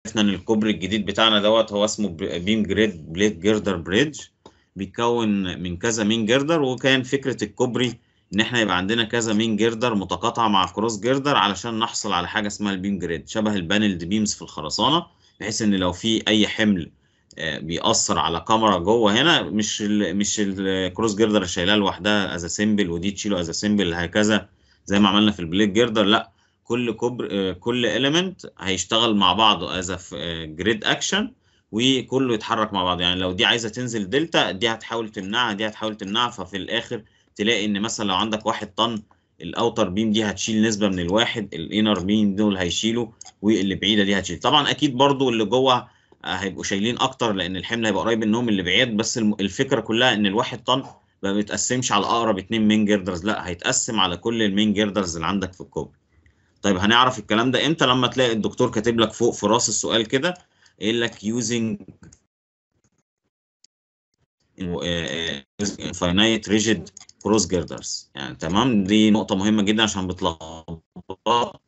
عرفنا ان الكوبري الجديد بتاعنا دوت هو اسمه بيم جريد بليت جيردر بريدج بيتكون من كذا مين جيردر وكان فكره الكوبري ان احنا يبقى عندنا كذا مين جيردر متقاطعه مع كروس جيردر علشان نحصل على حاجه اسمها البيم جريد شبه البانلد بيمز في الخرسانه بحيث ان لو في اي حمل بيأثر على كاميرا جوه هنا مش ال مش الكروس جيردر شايلها لوحدها از سيمبل ودي تشيله از سيمبل هكذا زي ما عملنا في البليت جيردر لا كل كوبر كل اليمنت هيشتغل مع بعضه از جريد اكشن وكله يتحرك مع بعض يعني لو دي عايزه تنزل دلتا دي هتحاول تمنعها دي هتحاول تمنعها ففي الاخر تلاقي ان مثلا لو عندك واحد طن الاوتر بيم دي هتشيل نسبه من الواحد الانر بيم دول هيشيلوا واللي بعيده دي هتشيل طبعا اكيد برضو اللي جوه هيبقوا شايلين اكتر لان الحمل هيبقى قريب منهم اللي بعيد بس الفكره كلها ان الواحد طن ما بيتقسمش على اقرب اتنين مين جيردرز لا هيتقسم على كل المين جيردرز اللي عندك في الكوبري طيب هنعرف الكلام ده امتى لما تلاقي الدكتور كاتب لك فوق في راس السؤال كده قايل لك using infinite rigid cross girders يعني تمام دي نقطة مهمة جدا عشان بتلخبط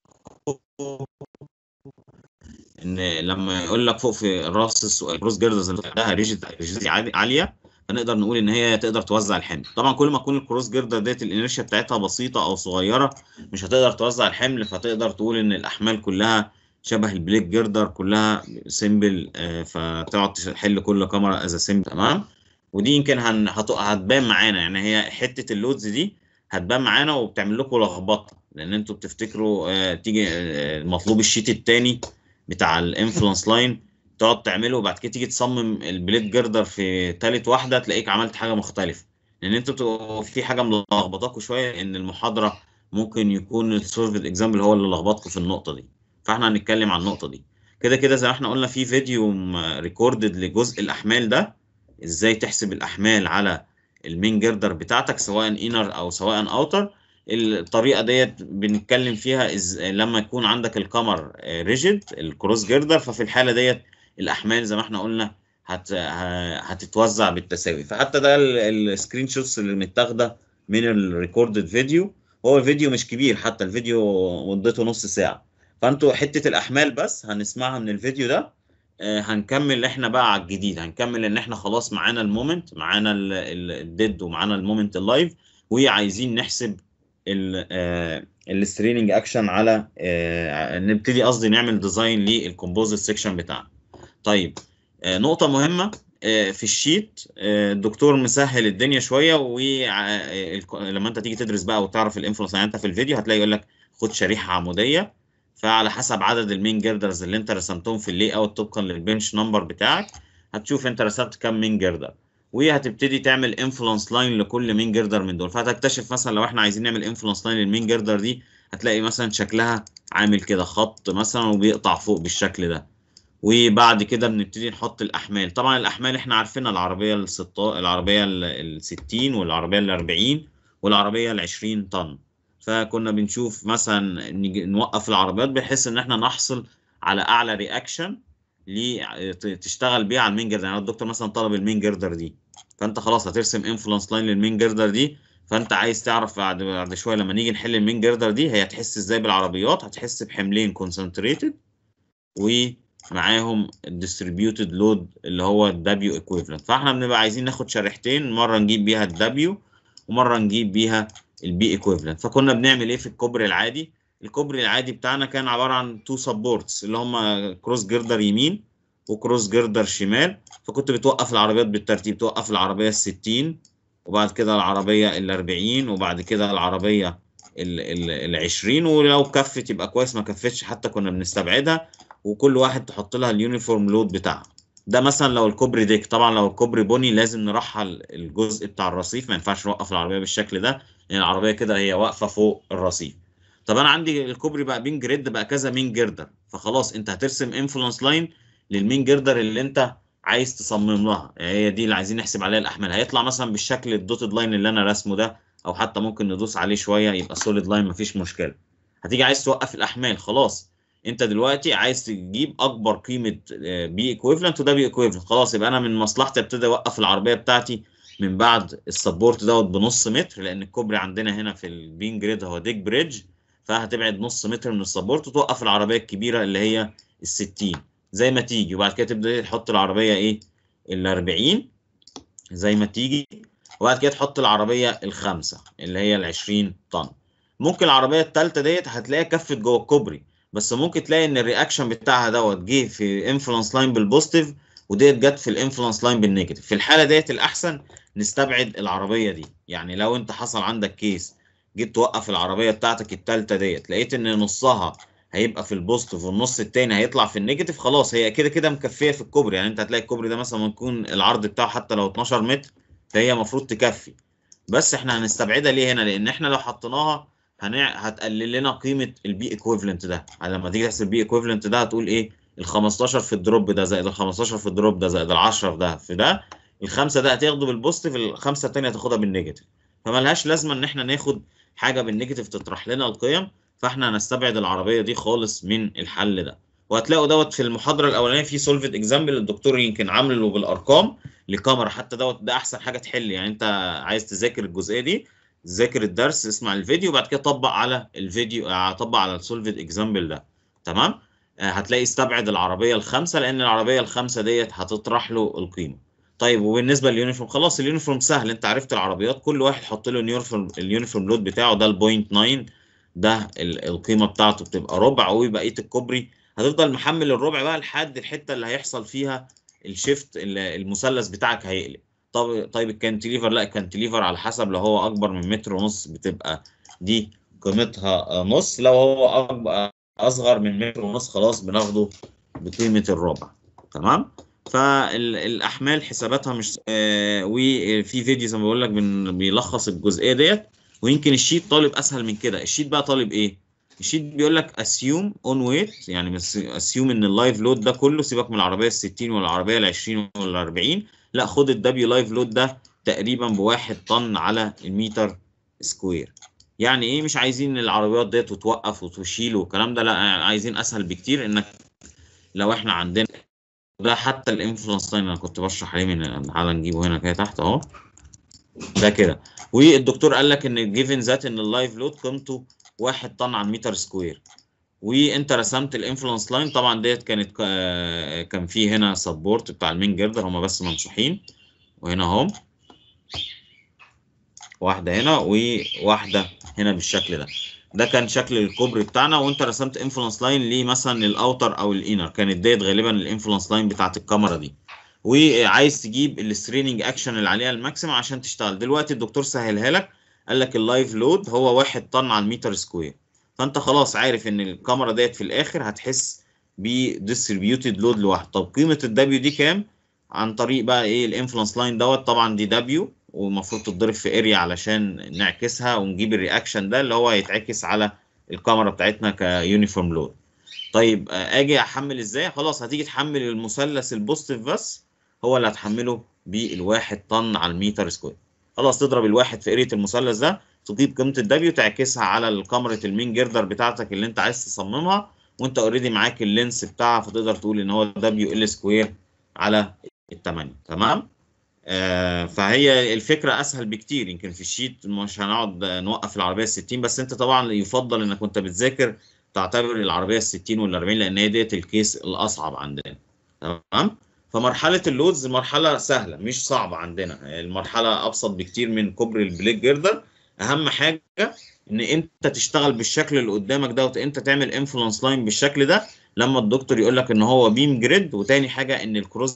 ان لما يقول لك فوق في راس السؤال كروس جيردرز اللي عندها ريجيد عالية فنقدر نقول ان هي تقدر توزع الحمل طبعا كل ما تكون الكروس جيردر ديت الانرشيا بتاعتها بسيطة او صغيرة مش هتقدر توزع الحمل فتقدر تقول ان الاحمال كلها شبه البليك جيردر كلها سيمبل آه فتقعد تحل كل كاميرا از سيمبل تمام ودي يمكن هن... هت... هتبان معانا يعني هي حته اللودز دي هتبان معانا وبتعمل لكم لخبطه لان انتوا بتفتكروا آه تيجي آه مطلوب الشيت الثاني بتاع الانفلونس لاين تقعد تعمله وبعد كده تيجي تصمم البليت جيردر في ثالث واحده تلاقيك عملت حاجه مختلفه لان انتوا بتبقوا في حاجه ملخبطاكم شويه ان المحاضره ممكن يكون السولفد اكزامبل هو اللي لخبطكم في النقطه دي فاحنا هنتكلم عن النقطه دي كده كده زي ما احنا قلنا في فيديو ريكوردد لجزء الاحمال ده ازاي تحسب الاحمال على المين جيردر بتاعتك سواء انر او سواء اوتر الطريقه ديت بنتكلم فيها إز... لما يكون عندك الكمر ريجيد الكروس جيردر ففي الحاله ديت الاحمال زي ما احنا قلنا هت... هتتوزع بالتساوي فحتى ده السكرين شوتس اللي متاخده من الريكوردد فيديو هو الفيديو مش كبير حتى الفيديو مدته نص ساعه فانتوا حته الاحمال بس هنسمعها من الفيديو ده آه هنكمل احنا بقى على الجديد هنكمل ان احنا خلاص معانا المومنت معانا الديد ومعانا المومنت اللايف وعايزين نحسب الستريننج اكشن على آه نبتدي قصدي نعمل ديزاين للكومبوزيت سيكشن بتاعنا طيب آه نقطه مهمه في الشيت الدكتور مسهل الدنيا شويه ولما انت تيجي تدرس بقى وتعرف الانفلونس يعني انت في الفيديو هتلاقي يقول لك خد شريحه عموديه فعلى حسب عدد المين جيردرز اللي انت رسمتهم في اللي اوت طبقا للبنش نمبر بتاعك هتشوف انت رسمت كام مين جيردر وهتبتدي تعمل انفلونس لاين لكل مين جيردر من دول فهتكتشف مثلا لو احنا عايزين نعمل انفلونس لاين للمين جيردر دي هتلاقي مثلا شكلها عامل كده خط مثلا وبيقطع فوق بالشكل ده وبعد كده بنبتدي نحط الاحمال طبعا الاحمال احنا عارفينها العربيه ال 16 العربيه ال 60 والعربيه ال 40 والعربيه ال 20 طن فكنا بنشوف مثلا نوقف العربيات بحيث ان احنا نحصل على اعلى رياكشن تشتغل بيه على المين جيردر يعني الدكتور مثلا طلب المين جيردر دي فانت خلاص هترسم انفلونس لاين للمين جيردر دي فانت عايز تعرف بعد بعد شويه لما نيجي نحل المين جيردر دي هي هتحس ازاي بالعربيات هتحس بحملين كونسنتريتد ومعاهم الديستريبيوتد لود اللي هو الدبليو ايكويفالنت فاحنا بنبقى عايزين ناخد شريحتين مره نجيب بيها الدبليو ومره نجيب بيها البي ايكويفالنت فكنا بنعمل ايه في الكوبري العادي الكوبري العادي بتاعنا كان عباره عن تو سبورتس اللي هم كروس جيردر يمين وكروس جيردر شمال فكنت بتوقف العربيات بالترتيب توقف العربيه ال 60 وبعد كده العربيه ال 40 وبعد كده العربيه ال 20 ولو كفت يبقى كويس ما كفتش حتى كنا بنستبعدها وكل واحد تحط لها اليونيفورم لود بتاعها ده مثلا لو الكوبري ديك طبعا لو الكوبري بني لازم نرحل الجزء بتاع الرصيف ما ينفعش نوقف العربيه بالشكل ده لان العربيه كده هي واقفه فوق الرصيف طب انا عندي الكوبري بقى بين جريد بقى كذا مين جردر فخلاص انت هترسم انفلونس لاين للمين جردر اللي انت عايز تصمم لها هي دي اللي عايزين نحسب عليها الاحمال هيطلع مثلا بالشكل الدوتد لاين اللي انا راسمه ده او حتى ممكن ندوس عليه شويه يبقى سوليد لاين مفيش مشكله هتيجي عايز توقف الاحمال خلاص انت دلوقتي عايز تجيب اكبر قيمه بي ايكويفالنت وده بي ايكويفالنت خلاص يبقى انا من مصلحتي ابتدي اوقف العربيه بتاعتي من بعد السبورت دوت بنص متر لان الكوبري عندنا هنا في البين جريد هو ديك بريدج فهتبعد نص متر من السبورت وتوقف العربيه الكبيره اللي هي ال 60 زي ما تيجي وبعد كده تبدا تحط العربيه ايه ال 40 زي ما تيجي وبعد كده تحط العربيه الخامسه اللي هي ال 20 طن ممكن العربيه الثالثه ديت هتلاقيها كفت جوه الكوبري بس ممكن تلاقي ان الرياكشن بتاعها دوت جه في انفلونس لاين بالبوزيتيف وديت جت في الانفلونس لاين بالنيجاتيف في الحاله ديت الاحسن نستبعد العربيه دي يعني لو انت حصل عندك كيس جيت توقف العربيه بتاعتك الثالثه ديت لقيت ان نصها هيبقى في البوزيتيف والنص التاني هيطلع في النيجاتيف خلاص هي كده كده مكفيه في الكوبري يعني انت هتلاقي الكوبري ده مثلا يكون العرض بتاعه حتى لو 12 متر فهي المفروض تكفي بس احنا هنستبعدها ليه هنا لان احنا لو حطيناها هنع... هتقلل لنا قيمه البي ايكويفالنت ده لما تيجي تحسب البي ايكويفالنت ده هتقول ايه ال 15 في الدروب ده زائد ال 15 في الدروب ده زائد ال 10 في ده في ده الخمسه ده هتاخده بالبوزيتيف الخمسه الثانيه هتاخدها بالنيجاتيف فملهاش لازمه ان احنا ناخد حاجه بالنيجاتيف تطرح لنا القيم فاحنا هنستبعد العربيه دي خالص من الحل ده وهتلاقوا دوت في المحاضره الاولانيه في سولفد اكزامبل الدكتور يمكن عامله بالارقام لكاميرا حتى دوت ده احسن حاجه تحل يعني انت عايز تذاكر الجزئيه دي ذاكر الدرس اسمع الفيديو وبعد كده طبق على الفيديو طبق على السولفد اكزامبل ده تمام آه هتلاقي استبعد العربيه الخامسه لان العربيه الخامسه ديت هتطرح له القيمه طيب وبالنسبه لليونيفورم خلاص اليونيفورم سهل انت عرفت العربيات كل واحد حط له اليونيفورم اليونيفورم لود بتاعه ده البوينت 9 ده القيمه بتاعته بتبقى ربع وبقيه الكوبري هتفضل محمل الربع بقى لحد الحته اللي هيحصل فيها الشيفت المثلث بتاعك هيقلب طب طيب الكانتليفر لا الكانتليفر على حسب لو هو اكبر من متر ونص بتبقى دي قيمتها نص لو هو أكبر اصغر من متر ونص خلاص بناخده بقيمه الربع تمام فالاحمال حساباتها مش آه وفي فيديو زي ما بقول لك بيلخص الجزئيه ديت ويمكن الشيت طالب اسهل من كده الشيت بقى طالب ايه الشيت بيقول لك اسيوم اون ويت يعني اسيوم ان اللايف لود ده كله سيبك من العربيه ال 60 ولا العربيه ال 20 ولا ال 40 لا خد الدبليو لايف لود ده تقريبا بواحد طن على المتر سكوير يعني ايه مش عايزين العربيات ديت تتوقف وتشيل والكلام ده لا عايزين اسهل بكتير انك لو احنا عندنا ده حتى الانفلونس لاين انا كنت بشرح عليه من تعالى نجيبه هنا كده تحت اهو ده كده والدكتور قال لك ان جيفن ذات ان اللايف لود قيمته 1 طن على المتر سكوير وانت رسمت الانفلونس لاين طبعا ديت كانت كان في هنا سبورت بتاع المين جردر هما بس ممسوحين وهنا اهم واحده هنا وواحده هنا بالشكل ده ده كان شكل الكوبري بتاعنا وانت رسمت انفلونس لاين ليه مثلا الاوتر او الانر كانت ديت غالبا الانفلونس لاين بتاعت الكاميرا دي وعايز تجيب الستريننج اكشن اللي عليها الماكسيمم عشان تشتغل دلوقتي الدكتور سهلها لك قال لك اللايف لود هو 1 طن على المتر سكوير فانت خلاص عارف ان الكاميرا ديت في الاخر هتحس بديستريبيوتد لود لوحده طب قيمه الدبليو دي كام عن طريق بقى ايه الانفلونس لاين دوت طبعا دي دبليو ومفروض تتضرب في اريا علشان نعكسها ونجيب الرياكشن ده اللي هو هيتعكس على الكاميرا بتاعتنا كيونيفورم لود طيب اجي احمل ازاي خلاص هتيجي تحمل المثلث البوزيتيف بس هو اللي هتحمله بالواحد طن على المتر سكوير خلاص تضرب الواحد في اريا المثلث ده تجيب قيمه الدبليو تعكسها على الكاميرا المين جردر بتاعتك اللي انت عايز تصممها وانت اوريدي معاك اللينس بتاعها فتقدر تقول ان هو دبليو ال سكوير على الثمانية تمام آه فهي الفكره اسهل بكتير يمكن في الشيت مش هنقعد نوقف العربيه ال 60 بس انت طبعا يفضل انك وانت بتذاكر تعتبر العربيه ال 60 وال 40 لان هي ديت الكيس الاصعب عندنا تمام فمرحله اللودز مرحله سهله مش صعبه عندنا المرحله ابسط بكتير من كوبري البليك جردر اهم حاجه ان انت تشتغل بالشكل اللي قدامك دوت انت تعمل انفلونس لاين بالشكل ده لما الدكتور يقول لك ان هو بيم جريد وتاني حاجه ان الكروس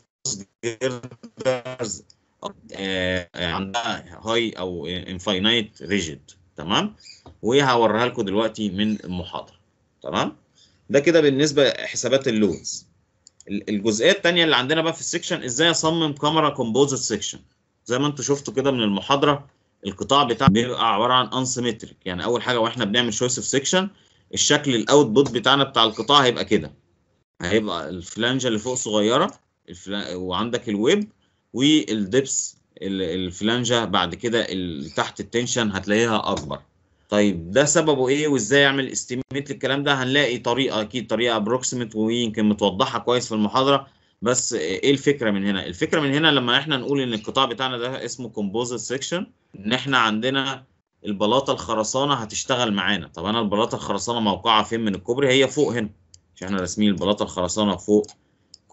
جيردرز آه عندها هاي او انفاينايت ريجيد تمام وهوريها لكم دلوقتي من المحاضره تمام ده كده بالنسبه حسابات اللودز الجزئيه الثانيه اللي عندنا بقى في السكشن ازاي اصمم كاميرا كومبوزيت سكشن زي ما انتم شفتوا كده من المحاضره القطاع بتاعنا بيبقى عباره عن انسيمتريك يعني اول حاجه واحنا بنعمل شويس اوف سكشن الشكل الاوتبوت بتاعنا بتاع القطاع هيبقى كده هيبقى الفلانجه اللي فوق صغيره الفلا... وعندك الويب والدبس الفلانجه بعد كده تحت التنشن هتلاقيها اكبر طيب ده سببه ايه وازاي اعمل استيميت الكلام ده هنلاقي طريقه اكيد طريقه ابروكسيمت ويمكن متوضحه كويس في المحاضره بس ايه الفكره من هنا الفكره من هنا لما احنا نقول ان القطاع بتاعنا ده اسمه كومبوزيت سيكشن ان احنا عندنا البلاطه الخرسانه هتشتغل معانا طب انا البلاطه الخرسانه موقعها فين من الكوبري هي فوق هنا مش احنا راسمين البلاطه الخرسانه فوق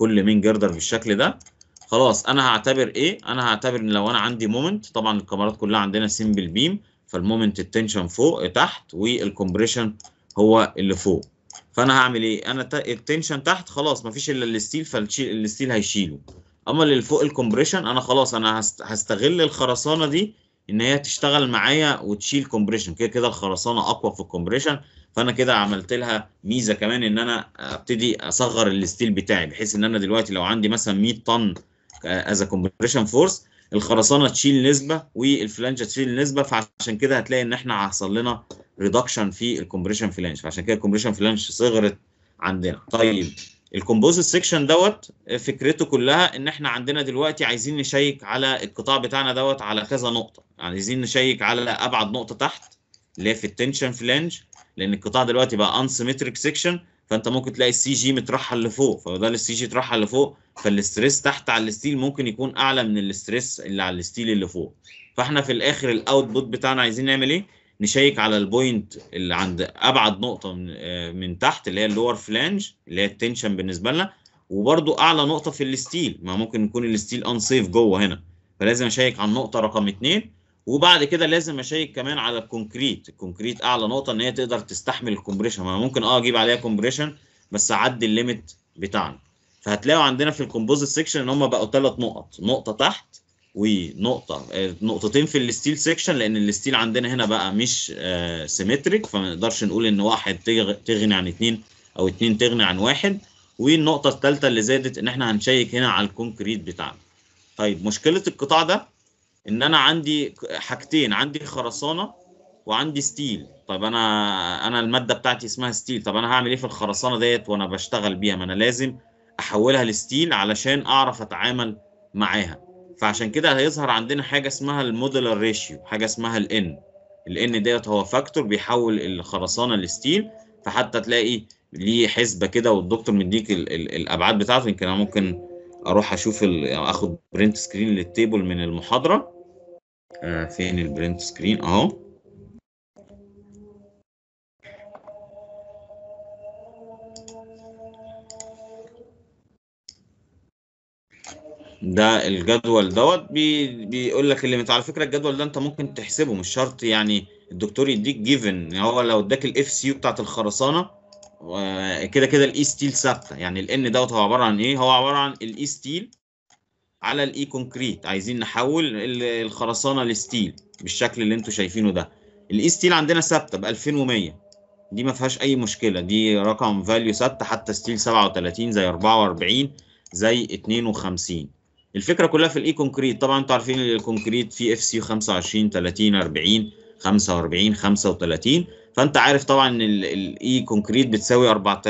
كل مين جردر بالشكل ده خلاص انا هعتبر ايه انا هعتبر ان لو انا عندي مومنت طبعا الكاميرات كلها عندنا سيمبل بيم فالمومنت التنشن فوق تحت والكمبريشن هو اللي فوق فانا هعمل ايه انا التنشن تحت خلاص مفيش الا الستيل فالستيل هيشيله اما اللي فوق الكمبريشن انا خلاص انا هستغل الخرسانه دي ان هي تشتغل معايا وتشيل كومبريشن كده كده الخرسانه اقوى في الكومبريشن فانا كده عملت لها ميزه كمان ان انا ابتدي اصغر الستيل بتاعي بحيث ان انا دلوقتي لو عندي مثلا 100 طن از كومبريشن فورس الخرسانه تشيل نسبه والفلانجه تشيل نسبه فعشان كده هتلاقي ان احنا حصل لنا ريدكشن في الكومبريشن فلانج فعشان كده الكومبريشن فلانج صغرت عندنا طيب الكومبوزيت سيكشن دوت فكرته كلها ان احنا عندنا دلوقتي عايزين نشيك على القطاع بتاعنا دوت على كذا نقطه يعني عايزين نشيك على ابعد نقطه تحت اللي هي في التنشن فلانج لان القطاع دلوقتي بقى انسيمتريك سيكشن فانت ممكن تلاقي السي جي مترحل لفوق فده السي جي اترحل لفوق فالاستريس تحت على الستيل ممكن يكون اعلى من الاستريس اللي على الستيل اللي فوق فاحنا في الاخر الاوتبوت بتاعنا عايزين نعمل ايه نشيك على البوينت اللي عند ابعد نقطه من, من تحت اللي هي اللور فلانج اللي هي التنشن بالنسبه لنا وبرده اعلى نقطه في الستيل ما ممكن يكون الستيل انسيف جوه هنا فلازم اشيك على النقطه رقم 2 وبعد كده لازم اشيك كمان على الكونكريت الكونكريت اعلى نقطه ان هي تقدر تستحمل الكومبريشن ما ممكن اه اجيب عليها كومبريشن بس اعدي الليميت بتاعنا فهتلاقوا عندنا في الكومبوزيت سيكشن ان هم بقوا ثلاث نقط نقطه تحت ونقطه نقطتين في الستيل سيكشن لان الستيل عندنا هنا بقى مش آه سيمتريك فما نقدرش نقول ان واحد تغني عن اثنين او اثنين تغني عن واحد والنقطه الثالثه اللي زادت ان احنا هنشيك هنا على الكونكريت بتاعنا طيب مشكله القطاع ده ان انا عندي حاجتين عندي خرسانه وعندي ستيل طب انا انا الماده بتاعتي اسمها ستيل طب انا هعمل ايه في الخرسانه ديت وانا بشتغل بيها ما انا لازم احولها لستيل علشان اعرف اتعامل معاها فعشان كده هيظهر عندنا حاجه اسمها الموديلر ريشيو حاجه اسمها الان الان ديت هو فاكتور بيحول الخرسانه لستيل فحتى تلاقي ليه حسبه كده والدكتور مديك ال ال الابعاد بتاعته يمكن انا ممكن اروح اشوف اخد برنت سكرين للتيبل من المحاضره آه فين البرنت سكرين اهو ده الجدول دوت بي بيقول لك الليميت على فكره الجدول ده انت ممكن تحسبه مش شرط يعني الدكتور يديك جيفن هو لو اداك الاف سي يو بتاعت الخرسانه كده كده الاي ستيل ثابته يعني الان دوت هو عباره عن ايه هو عباره عن الاي ستيل على الاي كونكريت عايزين نحول الخرسانه لستيل بالشكل اللي انتوا شايفينه ده الاي ستيل عندنا ثابته ب 2100 دي ما فيهاش اي مشكله دي رقم فاليو ثابته حتى ستيل 37 زي 44 زي 52 الفكره كلها في الاي كونكريت طبعا انتوا عارفين الكونكريت فيه اف سي 25 30 40 45 35 فانت عارف طبعا ان الاي كونكريت بتساوي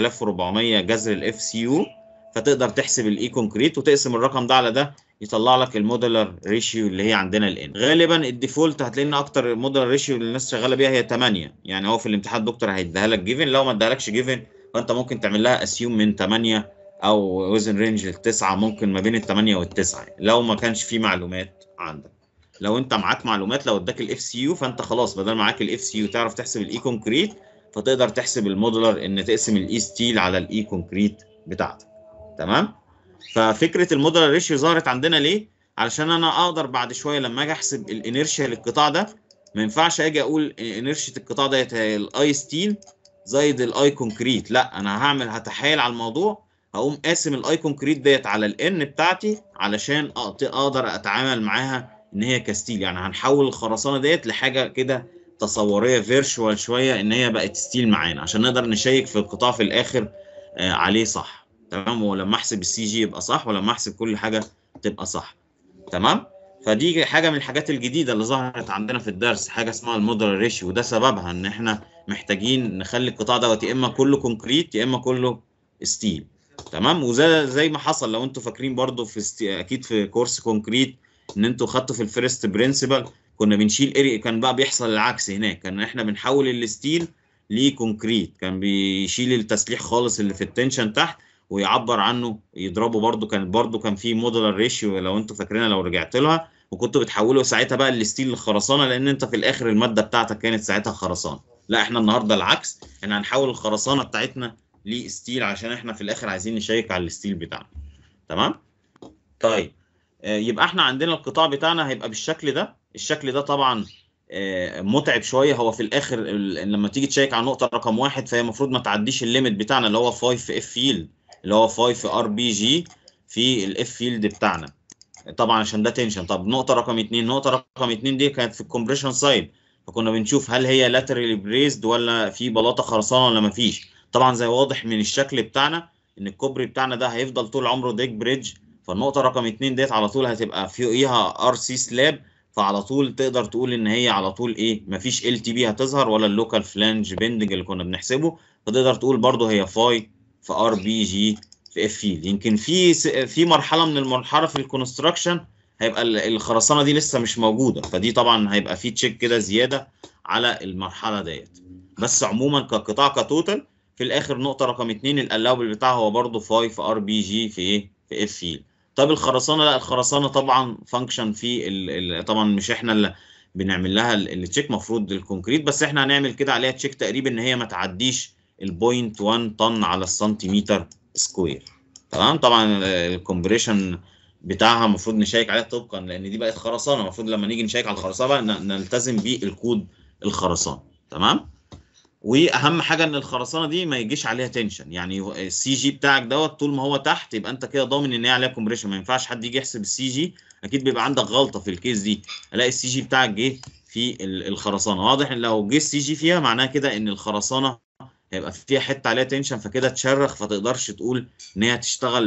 4400 جذر الاف سي يو فتقدر تحسب الاي كونكريت وتقسم الرقم ده على ده يطلع لك المودولار ريشيو اللي هي عندنا الان غالبا الديفولت هتلاقي ان اكتر المودولار ريشيو اللي الناس شغاله بيها هي 8 يعني هو في الامتحان الدكتور هيديها لك جيفن لو ما ادالكش جيفن فانت ممكن تعمل لها اسيوم من 8 او وزن رينج التسعه ممكن ما بين الثمانيه والتسعه لو ما كانش في معلومات عندك لو انت معاك معلومات لو اداك الاف سي يو فانت خلاص بدل معاك الاف سي يو تعرف تحسب الاي كونكريت فتقدر تحسب المودولار ان تقسم الاي ستيل على الاي كونكريت بتاعتك تمام ففكره المودولار ريشيو ظهرت عندنا ليه علشان انا اقدر بعد شويه لما اجي احسب الانيرشيا للقطاع ده ما ينفعش اجي اقول انيرشيا القطاع ديت هي الاي ستيل زائد الاي كونكريت لا انا هعمل هتحايل على الموضوع هقوم قاسم الاي كونكريت ديت على الان بتاعتي علشان اقدر اتعامل معاها ان هي كستيل يعني هنحول الخرسانه ديت لحاجه كده تصوريه فيرشوال شويه ان هي بقت ستيل معانا عشان نقدر نشيك في القطاع في الاخر آه عليه صح تمام ولما احسب السي جي يبقى صح ولما احسب كل حاجه تبقى صح تمام فدي حاجه من الحاجات الجديده اللي ظهرت عندنا في الدرس حاجه اسمها المودر ريشيو وده سببها ان احنا محتاجين نخلي القطاع دوت يا اما كله كونكريت يا اما كله ستيل تمام وزي زي ما حصل لو انتوا فاكرين برضو في استي... اكيد في كورس كونكريت ان انتوا خدتوا في الفيرست برنسبل كنا بنشيل اري كان بقى بيحصل العكس هناك كان احنا بنحول الستيل لكونكريت كان بيشيل التسليح خالص اللي في التنشن تحت ويعبر عنه يضربه برضو كان برضو كان في مودولار ريشيو لو انتوا فاكرينها لو رجعت لها وكنتوا بتحولوا ساعتها بقى الستيل للخرسانه لان انت في الاخر الماده بتاعتك كانت ساعتها خرسانه لا احنا النهارده العكس احنا هنحول الخرسانه بتاعتنا لستيل عشان احنا في الاخر عايزين نشيك على الستيل بتاعنا تمام طيب آه، يبقى احنا عندنا القطاع بتاعنا هيبقى بالشكل ده الشكل ده طبعا آه، متعب شويه هو في الاخر ال- لما تيجي تشيك على النقطه رقم واحد فهي المفروض ما تعديش الليميت بتاعنا اللي هو 5 في اف فيلد اللي هو 5 في ار بي جي في الاف فيلد بتاعنا طبعا عشان ده تنشن طب نقطه رقم اتنين نقطه رقم اتنين دي كانت في الكومبريشن سايد فكنا بنشوف هل هي لاترالي بريزد ولا في بلاطه خرسانه ولا ما فيش طبعا زي واضح من الشكل بتاعنا ان الكوبري بتاعنا ده هيفضل طول عمره ديك بريدج فالنقطه رقم اتنين ديت على طول هتبقى فوقيها ار سي سلاب فعلى طول تقدر تقول ان هي على طول ايه مفيش ال تي بي هتظهر ولا اللوكال فلانج بيندنج اللي كنا بنحسبه فتقدر تقول برضه هي فاي في ار بي جي في اف فيل يمكن في س- في مرحله من المرحله في الكونستراكشن هيبقى ال- الخرسانه دي لسه مش موجوده فدي طبعا هيبقى في تشيك كده زياده على المرحله ديت بس عموما كقطاع كتوتال في الاخر نقطه رقم اتنين الالاوبل بتاعها هو برضه 5 في ار بي جي في ايه في اف فيل طب الخرسانه لا الخرسانه طبعا فانكشن في ال ال طبعا مش احنا اللي بنعمل لها ال- التشيك مفروض الكونكريت بس احنا هنعمل كده عليها تشيك تقريبا ان هي ما تعديش البوينت 1 طن على السنتيمتر سكوير تمام طبعا الكومبريشن بتاعها المفروض نشيك عليها طبقا لان دي بقت خرسانه المفروض لما نيجي نشيك على الخرسانه بقى ن- نلتزم بالكود الخرسانه تمام واهم حاجه ان الخرسانه دي ما يجيش عليها تنشن يعني السي جي بتاعك دوت طول ما هو تحت يبقى انت كده ضامن ان هي عليها كومبريشن ما ينفعش حد يجي يحسب السي جي اكيد بيبقى عندك غلطه في الكيس دي الاقي السي جي بتاعك جه في ال- الخرسانه واضح ان لو جه السي جي فيها معناها كده ان الخرسانه هيبقى فيها حته عليها تنشن فكده تشرخ فتقدرش تقول ان هي تشتغل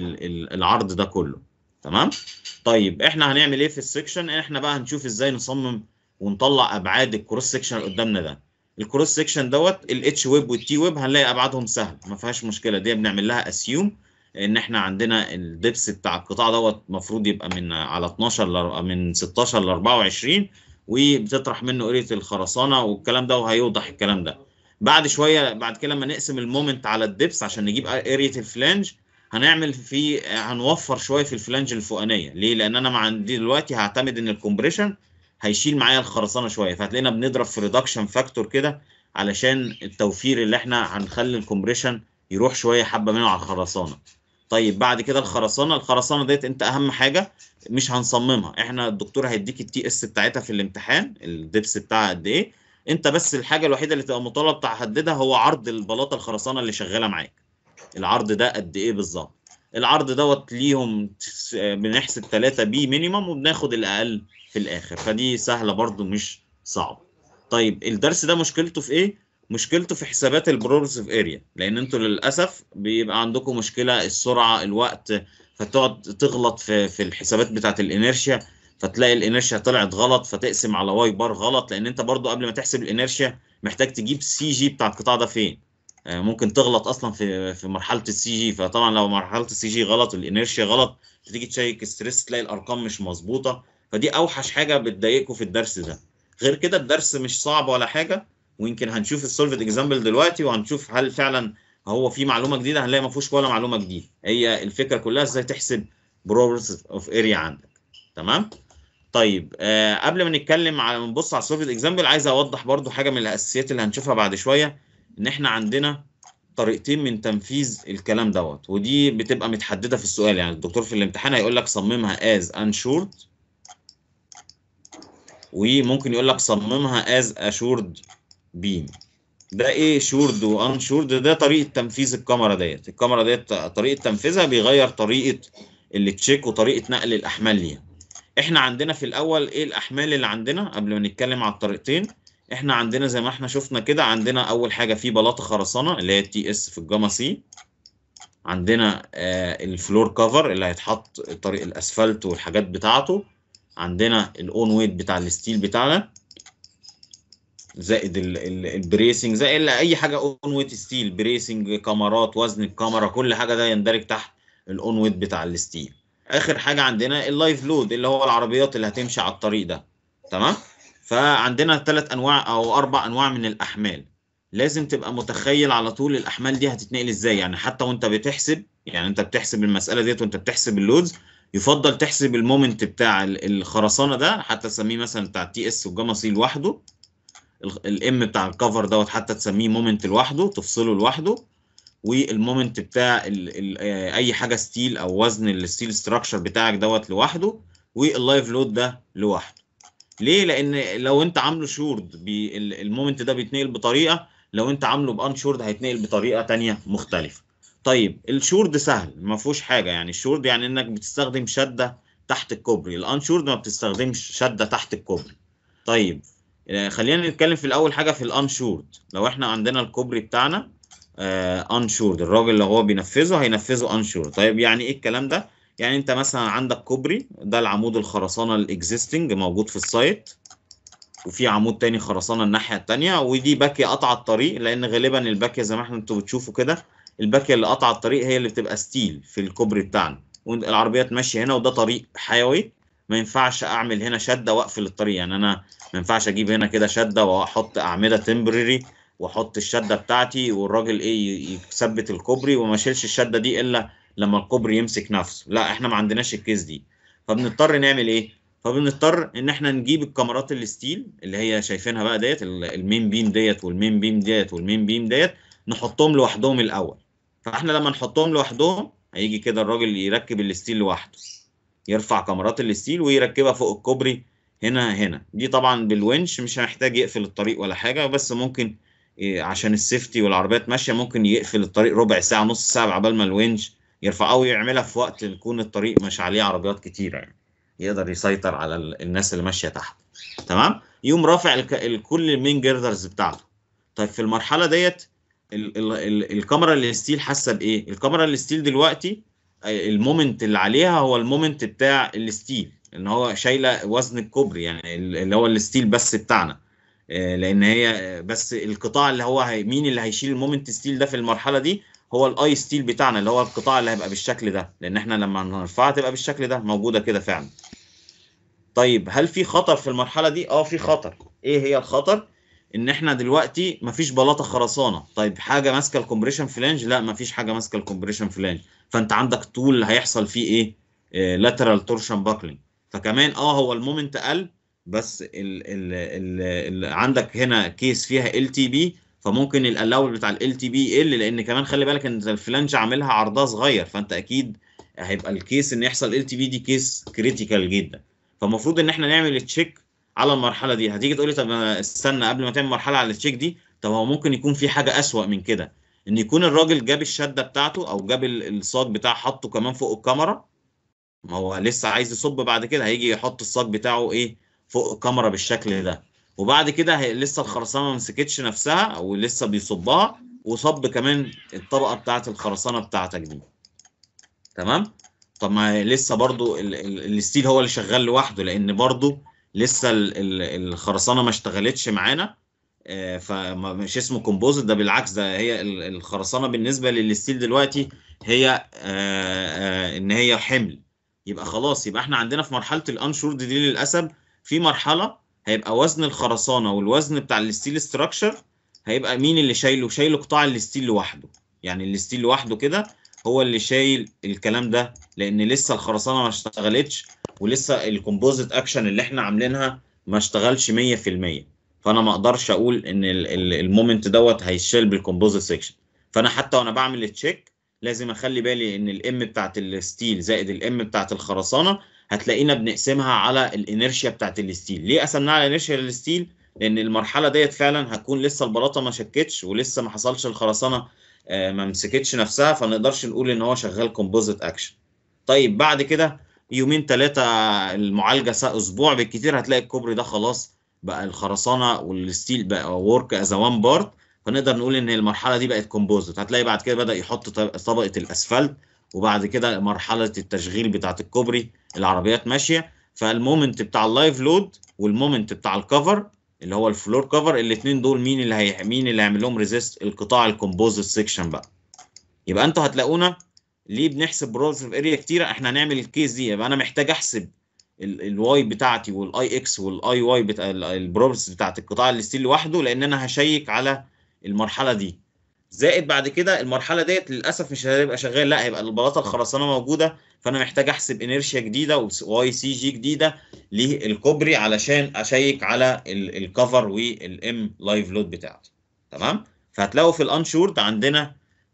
بالعرض ده كله تمام طيب احنا هنعمل ايه في السكشن احنا بقى هنشوف ازاي نصمم ونطلع ابعاد الكروس سكشن اللي قدامنا ده الكروس سكشن دوت الاتش ويب والتي ويب هنلاقي ابعادهم سهله ما فيهاش مشكله دي بنعمل لها اسيوم ان احنا عندنا الدبس بتاع القطاع دوت المفروض يبقى من على 12 ل من 16 ل 24 وبتطرح منه قريه الخرسانه والكلام ده وهيوضح الكلام ده بعد شويه بعد كده لما نقسم المومنت على الدبس عشان نجيب اريا الفلانج هنعمل في هنوفر شويه في الفلانج الفوقانيه ليه لان انا مع عندي دلوقتي هعتمد ان الكومبريشن هيشيل معايا الخرسانه شويه فهتلاقينا بنضرب في ريدكشن فاكتور كده علشان التوفير اللي احنا هنخلي الكومبريشن يروح شويه حبه منه على الخرسانه طيب بعد كده الخرسانه الخرسانه ديت انت اهم حاجه مش هنصممها احنا الدكتور هيديك التي اس بتاعتها في الامتحان الدبس بتاعها قد ايه انت بس الحاجه الوحيده اللي تبقى مطالب تحددها هو عرض البلاطه الخرسانه اللي شغاله معاك العرض ده قد ايه بالظبط العرض دوت ليهم تس- بنحسب 3 بي مينيمم وبناخد الاقل في الاخر فدي سهله برضو مش صعبه طيب الدرس ده مشكلته في ايه مشكلته في حسابات البروجريسيف اريا لان انتوا للاسف بيبقى عندكم مشكله السرعه الوقت فتقعد تغلط في في الحسابات بتاعه الانيرشيا فتلاقي الانيرشيا طلعت غلط فتقسم على واي بار غلط لان انت برضو قبل ما تحسب الانيرشيا محتاج تجيب سي جي بتاع القطاع ده فين آه، ممكن تغلط اصلا في في مرحله السي جي فطبعا لو مرحله السي جي غلط والانيرشيا غلط تيجي تشيك ستريس تلاقي الارقام مش مظبوطه فدي اوحش حاجه بتضايقكم في الدرس ده غير كده الدرس مش صعب ولا حاجه ويمكن هنشوف السولفد اكزامبل دلوقتي وهنشوف هل فعلا هو في معلومه جديده هنلاقي ما فيهوش ولا معلومه جديده هي الفكره كلها ازاي تحسب بروبرتيز اوف اريا عندك تمام طيب آه قبل ما نتكلم على نبص على السولفد اكزامبل عايز اوضح برضو حاجه من الاساسيات اللي هنشوفها بعد شويه ان احنا عندنا طريقتين من تنفيذ الكلام دوت ودي بتبقى متحدده في السؤال يعني الدكتور في الامتحان هيقول لك صممها از انشورد وممكن يقول لك صممها از اشورد بيم ده ايه شورد وانشورد ده طريقه تنفيذ الكاميرا ديت الكاميرا ديت طريقه تنفيذها بيغير طريقه التشيك وطريقه نقل الاحمال ليها احنا عندنا في الاول ايه الاحمال اللي عندنا قبل ما نتكلم على الطريقتين احنا عندنا زي ما احنا شفنا كده عندنا اول حاجه في بلاطه خرسانه اللي هي التي اس في الجاما سي عندنا آه الفلور كفر اللي هيتحط طريق الاسفلت والحاجات بتاعته عندنا الاون ويت بتاع الستيل بتاعنا زائد ال- ال- البريسنج زائد اي حاجه اون ويت ستيل بريسنج كاميرات وزن الكاميرا كل حاجه ده يندرج تحت الاون ويت بتاع الستيل اخر حاجه عندنا اللايف لود اللي هو العربيات اللي هتمشي على الطريق ده تمام فعندنا ثلاث انواع او اربع انواع من الاحمال لازم تبقى متخيل على طول الاحمال دي هتتنقل ازاي يعني حتى وانت بتحسب يعني انت بتحسب المساله ديت وانت بتحسب اللودز يفضل تحسب المومنت بتاع ال- الخرسانه ده حتى تسميه مثلا بتاع التي اس والجاما سي لوحده الام بتاع الكفر دوت حتى تسميه مومنت لوحده تفصله لوحده والمومنت بتاع ال ال آه، اي حاجه ستيل او وزن الستيل ستراكشر بتاعك دوت لوحده واللايف لود ده لوحده ليه لان لو انت عامله شورد المومنت ده بيتنقل بطريقه لو انت عامله بانشورد هيتنقل بطريقه تانية مختلفه طيب الشورد سهل ما فيهوش حاجه يعني الشورد يعني انك بتستخدم شده تحت الكوبري الانشورد ما بتستخدمش شده تحت الكوبري طيب آه، خلينا نتكلم في الاول حاجه في الانشورد لو احنا عندنا الكوبري بتاعنا انشورد الراجل اللي هو بينفذه هينفذه انشورد طيب يعني ايه الكلام ده يعني انت مثلا عندك كوبري ده العمود الخرسانه الاكزيستنج موجود في السايت وفي عمود تاني خرسانه الناحيه التانيه ودي باكيه قطع الطريق لان غالبا الباكيه زي ما احنا انتوا بتشوفوا كده الباكيه اللي قطع الطريق هي اللي بتبقى ستيل في الكوبري بتاعنا والعربيات ماشيه هنا وده طريق حيوي ما ينفعش اعمل هنا شده واقفل الطريق يعني انا ما ينفعش اجيب هنا كده شده واحط اعمده تمبرري واحط الشده بتاعتي والراجل ايه يثبت الكوبري وما اشيلش الشده دي الا لما الكوبري يمسك نفسه لا احنا ما عندناش الكيس دي فبنضطر نعمل ايه فبنضطر ان احنا نجيب الكاميرات الستيل اللي هي شايفينها بقى ديت المين بيم ديت والمين بيم ديت والمين بيم ديت نحطهم لوحدهم الاول فاحنا لما نحطهم لوحدهم هيجي كده الراجل يركب الستيل لوحده يرفع كاميرات الستيل ويركبها فوق الكوبري هنا هنا دي طبعا بالونش مش هيحتاج يقفل الطريق ولا حاجه بس ممكن إيه عشان السيفتي والعربيات ماشيه ممكن يقفل الطريق ربع ساعه نص ساعه عبال ما الونش يرفع او يعملها في وقت يكون الطريق مش عليه عربيات كتيره يعني يقدر يسيطر على الناس اللي ماشيه تحت تمام يقوم رافع كل المين جيردرز بتاعته طيب في المرحله ديت ال ال ال الكاميرا الستيل حاسه بايه الكاميرا الستيل دلوقتي المومنت اللي عليها هو المومنت بتاع الستيل ان هو شايله وزن الكوبري يعني اللي هو الستيل بس بتاعنا لان هي بس القطاع اللي هو هي مين اللي هيشيل المومنت ستيل ده في المرحله دي هو الاي ستيل بتاعنا اللي هو القطاع اللي هيبقى بالشكل ده لان احنا لما نرفعها تبقى بالشكل ده موجوده كده فعلا طيب هل في خطر في المرحله دي اه في خطر ايه هي الخطر ان احنا دلوقتي مفيش بلاطه خرسانه طيب حاجه ماسكه الكومبريشن فلانج لا مفيش حاجه ماسكه الكومبريشن فلانج فانت عندك طول هيحصل فيه ايه لاترال تورشن باكلينج فكمان اه هو المومنت قل بس ال ال ال ال عندك هنا كيس فيها ال تي بي فممكن الالاول بتاع ال تي بي يقل لان كمان خلي بالك ان الفلانج عاملها عرضها صغير فانت اكيد هيبقى الكيس ان يحصل ال تي بي دي كيس كريتيكال جدا فالمفروض ان احنا نعمل تشيك على المرحله دي هتيجي تقول لي طب استنى قبل ما تعمل مرحله على التشيك دي طب هو ممكن يكون في حاجه اسوأ من كده ان يكون الراجل جاب الشده بتاعته او جاب الصاج بتاعه حطه كمان فوق الكاميرا ما هو لسه عايز يصب بعد كده هيجي يحط الصاج بتاعه ايه فوق الكاميرا بالشكل ده وبعد كده لسه الخرسانه ما مسكتش نفسها او لسه بيصبها وصب كمان الطبقه بتاعه الخرسانه بتاعتك دي تمام طب ما لسه برضو الستيل هو اللي شغال لوحده لان برضو لسه الخرسانه ما اشتغلتش معانا فمش اسمه كومبوزيت ده بالعكس ده هي الخرسانه بالنسبه للستيل دلوقتي هي ان هي حمل يبقى خلاص يبقى احنا عندنا في مرحله الانشورد دي للاسف في مرحله هيبقى وزن الخرسانه والوزن بتاع الستيل ستراكشر هيبقى مين اللي شايله شايله قطاع الستيل لوحده يعني الستيل لوحده كده هو اللي شايل الكلام ده لان لسه الخرسانه ما اشتغلتش ولسه الكومبوزيت اكشن اللي احنا عاملينها ما اشتغلش 100% فانا ما اقدرش اقول ان المومنت دوت هيشال بالكومبوزيت سيكشن فانا حتى وانا بعمل التشيك لازم اخلي بالي ان الام بتاعت الستيل زائد الام بتاعت الخرسانه هتلاقينا بنقسمها على الانرشيا بتاعت الستيل ليه قسمناها على الانرشيا الستيل لان المرحله ديت فعلا هتكون لسه البلاطه ما شكتش ولسه ما حصلش الخرسانه ما مسكتش نفسها فما نقدرش نقول ان هو شغال كومبوزيت اكشن طيب بعد كده يومين ثلاثه المعالجه اسبوع بالكثير هتلاقي الكوبري ده خلاص بقى الخرسانه والستيل بقى ورك از وان بارت فنقدر نقول ان المرحله دي بقت كومبوزيت هتلاقي بعد كده بدا يحط طبقه الاسفلت وبعد كده مرحله التشغيل بتاعه الكوبري العربيات ماشيه فالمومنت بتاع اللايف لود والمومنت بتاع الكفر اللي هو الفلور كفر الاثنين دول مين اللي هي مين اللي هيعمل لهم ريزيست القطاع الكومبوزيت سيكشن بقى يبقى انتوا هتلاقونا ليه بنحسب بروزف اريا كتيره احنا هنعمل الكيس دي يبقى انا محتاج احسب الواي بتاعتي والاي اكس والاي واي بتاع البروبس بتاعت القطاع الستيل لوحده لان انا هشيك على المرحله دي زائد بعد كده المرحله ديت للاسف مش هيبقى شغال لا هيبقى البلاطه الخرسانه موجوده فانا محتاج احسب انيرشيا جديده واي سي جي جديده للكوبري علشان اشيك على الكفر والام لايف لود بتاعتي تمام فهتلاقوا في الانشورد عندنا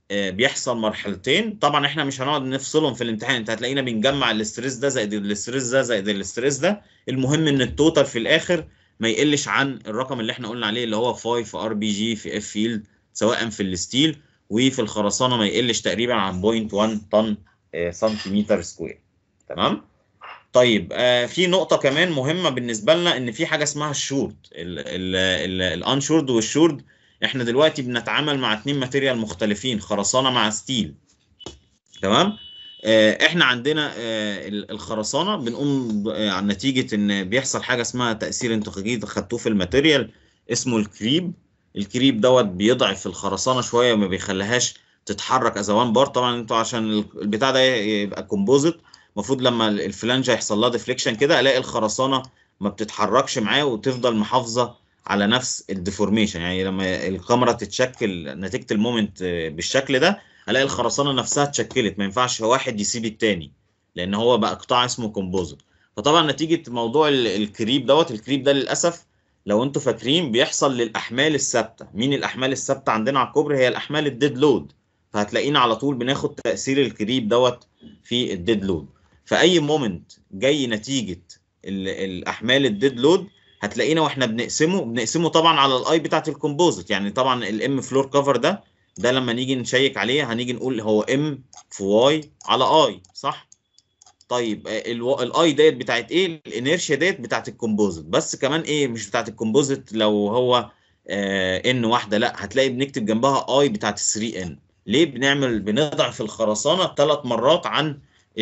آه، بيحصل مرحلتين طبعا احنا مش هنقعد نفصلهم في الامتحان انت هتلاقينا بنجمع الاستريس ده زائد الاستريس ده زائد الاستريس ده المهم ان التوتال في الاخر ما يقلش عن الرقم اللي احنا قلنا عليه اللي هو 5 في ار بي جي في اف فيلد سواء في الستيل وفي الخرسانه ما يقلش تقريبا عن 0.1 طن آه، سنتيمتر سكوير تمام طيب آه في نقطة كمان مهمة بالنسبة لنا إن في حاجة اسمها الشورد الانشورد والشورد إحنا دلوقتي بنتعامل مع اتنين ماتيريال مختلفين خرسانة مع ستيل تمام آه إحنا عندنا آه الخرسانة بنقوم آه عن نتيجة إن بيحصل حاجة اسمها تأثير انتوا أكيد خدتوه في الماتيريال اسمه الكريب الكريب دوت بيضعف الخرسانة شوية وما بيخليهاش تتحرك از وان بار طبعا انتوا عشان البتاع ده يبقى كومبوزيت المفروض لما الفلانجه يحصل لها ديفليكشن كده الاقي الخرسانه ما بتتحركش معاه وتفضل محافظه على نفس الديفورميشن يعني لما الكاميرا تتشكل نتيجه المومنت بالشكل ده الاقي الخرسانه نفسها اتشكلت ما ينفعش واحد يسيب التاني لان هو بقى قطاع اسمه كومبوزيت فطبعا نتيجه موضوع الكريب دوت الكريب ده للاسف لو انتوا فاكرين بيحصل للاحمال الثابته مين الاحمال الثابته عندنا على الكوبري هي الاحمال الديد لود فهتلاقينا على طول بناخد تاثير الكريب دوت في الديد لود فاي مومنت جاي نتيجه الاحمال الديد لود هتلاقينا واحنا بنقسمه بنقسمه طبعا على الاي بتاعت الكومبوزيت يعني طبعا الام فلور كفر ده ده لما نيجي نشيك عليه هنيجي نقول هو ام في واي على اي صح طيب الاي ديت بتاعت ايه الانيرشيا ديت بتاعت الكومبوزيت بس كمان ايه مش بتاعت الكومبوزيت لو هو آه ان واحده لا هتلاقي بنكتب جنبها اي بتاعت 3 ان ليه بنعمل بنضعف الخرسانه ثلاث مرات عن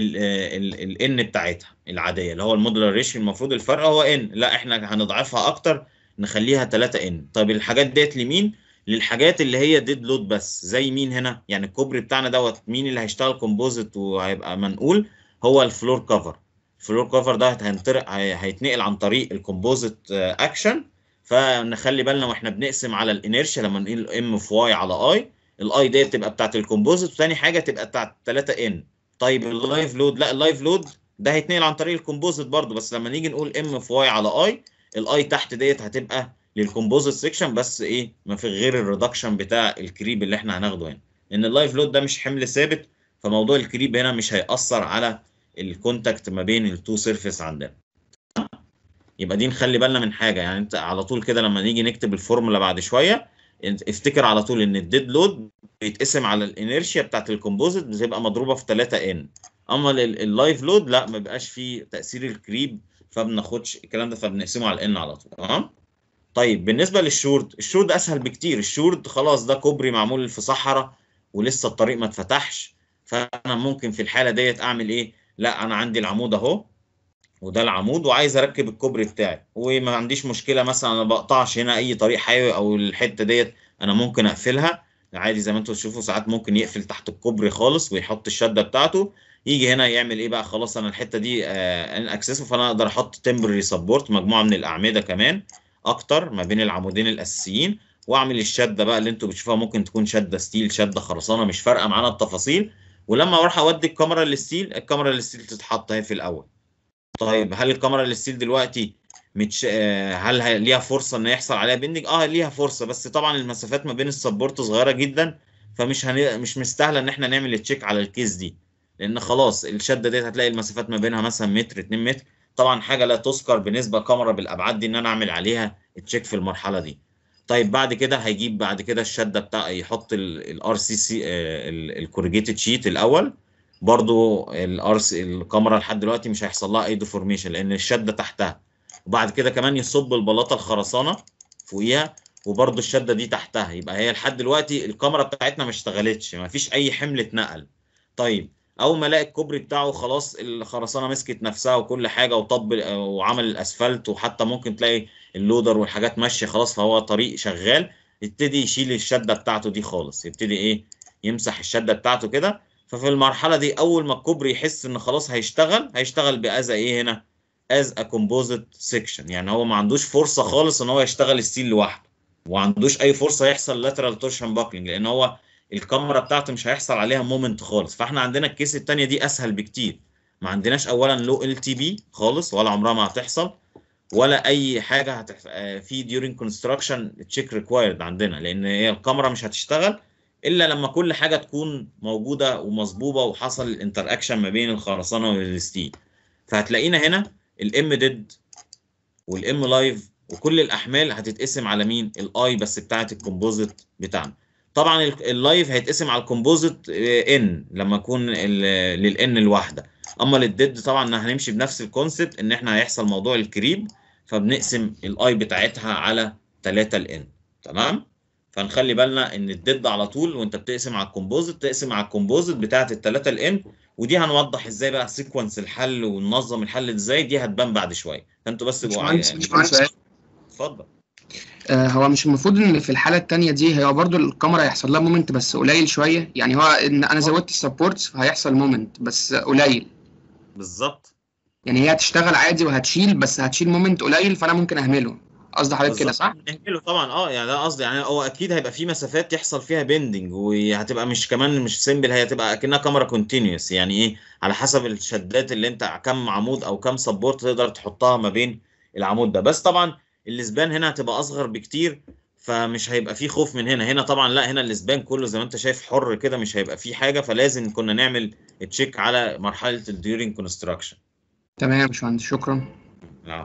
الان بتاعتها العاديه اللي هو المودولار ريشيو المفروض الفرق هو ان لا احنا هنضعفها اكتر نخليها 3 ان طيب الحاجات ديت لمين للحاجات اللي هي ديد لود بس زي مين هنا يعني الكوبري بتاعنا دوت مين اللي هيشتغل كومبوزيت وهيبقى منقول هو الفلور كفر الفلور كفر ده هينطرق هيتنقل عن طريق الكومبوزيت اكشن فنخلي بالنا واحنا بنقسم على الانيرشيا لما نقول ام في واي على اي الاي ديت تبقى بتاعت الكومبوزيت وثاني حاجه تبقى بتاعت 3 ان طيب اللايف لود لا اللايف لود ده هيتنقل عن طريق الكومبوزيت برضو بس لما نيجي نقول ام في واي على اي الاي تحت ديت هتبقى للكومبوزيت سيكشن بس ايه ما في غير الريدكشن بتاع الكريب اللي احنا هناخده هنا لان اللايف لود ده مش حمل ثابت فموضوع الكريب هنا مش هيأثر على الكونتاكت ما بين التو سيرفيس عندنا يبقى دي نخلي بالنا من حاجه يعني انت على طول كده لما نيجي نكتب الفورمولا بعد شويه افتكر على طول ان الديد لود بيتقسم على الانيرشيا بتاعت الكومبوزيت بتبقى مضروبه في 3 ان اما اللايف لود لا ما بيبقاش فيه تاثير الكريب فبناخدش الكلام ده فبنقسمه على الان على طول تمام طيب بالنسبه للشورد الشورد اسهل بكتير الشورد خلاص ده كوبري معمول في صحراء ولسه الطريق ما اتفتحش فانا ممكن في الحاله ديت اعمل ايه لا انا عندي العمود اهو وده العمود وعايز اركب الكوبري بتاعي وما عنديش مشكله مثلا انا بقطعش هنا اي طريق حيوي او الحته ديت انا ممكن اقفلها عادي زي ما انتم تشوفوا ساعات ممكن يقفل تحت الكوبري خالص ويحط الشده بتاعته يجي هنا يعمل ايه بقى خلاص انا الحته دي ان آه اكسسه فانا اقدر احط تمبرري سبورت مجموعه من الاعمده كمان اكتر ما بين العمودين الاساسيين واعمل الشده بقى اللي انتم بتشوفوها ممكن تكون شده ستيل شده خرسانه مش فارقه معانا التفاصيل ولما اروح اودي الكاميرا للستيل الكاميرا للستيل تتحط اهي في الاول طيب هل الكاميرا للستيل دلوقتي متش... هل ليها فرصه ان يحصل عليها بندنج اه ليها فرصه بس طبعا المسافات ما بين السبورت صغيره جدا فمش هن... مش مستاهله ان احنا نعمل تشيك على الكيس دي لان خلاص الشده ديت هتلاقي المسافات ما بينها مثلا متر 2 متر طبعا حاجه لا تذكر بالنسبه كاميرا بالابعاد دي ان انا اعمل عليها تشيك في المرحله دي طيب بعد كده هيجيب بعد كده الشده بتاع يحط الار سي سي الكوريجيتد شيت الاول برضو الارس الكاميرا لحد دلوقتي مش هيحصل لها اي ديفورميشن لان الشده تحتها وبعد كده كمان يصب البلاطه الخرسانه فوقيها وبرضو الشده دي تحتها يبقى هي لحد دلوقتي الكاميرا بتاعتنا ما اشتغلتش ما فيش اي حمل اتنقل طيب اول ما الاقي الكوبري بتاعه خلاص الخرسانه مسكت نفسها وكل حاجه وطب وعمل الاسفلت وحتى ممكن تلاقي اللودر والحاجات ماشيه خلاص فهو طريق شغال يبتدي يشيل الشده بتاعته دي خالص يبتدي ايه يمسح الشده بتاعته كده ففي المرحله دي اول ما الكوبري يحس ان خلاص هيشتغل هيشتغل باز ايه هنا از ا كومبوزيت سيكشن يعني هو ما عندوش فرصه خالص ان هو يشتغل ستيل لوحده وما عندوش اي فرصه يحصل لاترال تورشن باكلينج لان هو الكاميرا بتاعته مش هيحصل عليها مومنت خالص فاحنا عندنا الكيس الثانيه دي اسهل بكتير ما عندناش اولا لو ال تي بي خالص ولا عمرها ما هتحصل ولا اي حاجه هتح... في ديورنج كونستراكشن تشيك ريكوايرد عندنا لان هي الكاميرا مش هتشتغل الا لما كل حاجه تكون موجوده ومظبوطه وحصل الانتر اكشن ما بين الخرسانه والستيل فهتلاقينا هنا الام ديد والام لايف وكل الاحمال هتتقسم على مين الاي بس بتاعه الكومبوزيت بتاعنا طبعا اللايف هيتقسم على الكومبوزيت ان لما يكون للان الواحده اما للديد طبعا هنمشي بنفس الكونسبت ان احنا هيحصل موضوع الكريب فبنقسم الاي بتاعتها على 3 الان تمام فنخلي بالنا ان الديد على طول وانت بتقسم على الكومبوزيت تقسم على الكومبوزيت بتاعه الثلاثه الان ودي هنوضح ازاي بقى سيكونس الحل وننظم الحل ازاي دي هتبان بعد شويه فانتوا بس مش تبقوا مهندس يعني مش مهندس سؤال اتفضل آه هو مش المفروض ان في الحاله الثانيه دي هو برضو الكاميرا هيحصل لها مومنت بس قليل شويه يعني هو ان انا زودت السبورتس فهيحصل مومنت بس قليل بالظبط يعني هي هتشتغل عادي وهتشيل بس هتشيل مومنت قليل فانا ممكن اهمله قصدي حضرتك كده صح؟ نهمله طبعا اه يعني ده قصدي يعني هو اكيد هيبقى في مسافات يحصل فيها بيندنج وهتبقى مش كمان مش سيمبل هي هتبقى اكنها كاميرا كونتينيوس يعني ايه على حسب الشدات اللي انت كم عمود او كم سبورت تقدر تحطها ما بين العمود ده بس طبعا الاسبان هنا هتبقى اصغر بكتير فمش هيبقى فيه خوف من هنا هنا طبعا لا هنا الاسبان كله زي ما انت شايف حر كده مش هيبقى فيه حاجه فلازم كنا نعمل تشيك على مرحله الديورنج كونستراكشن تمام يا باشمهندس شكرا نعم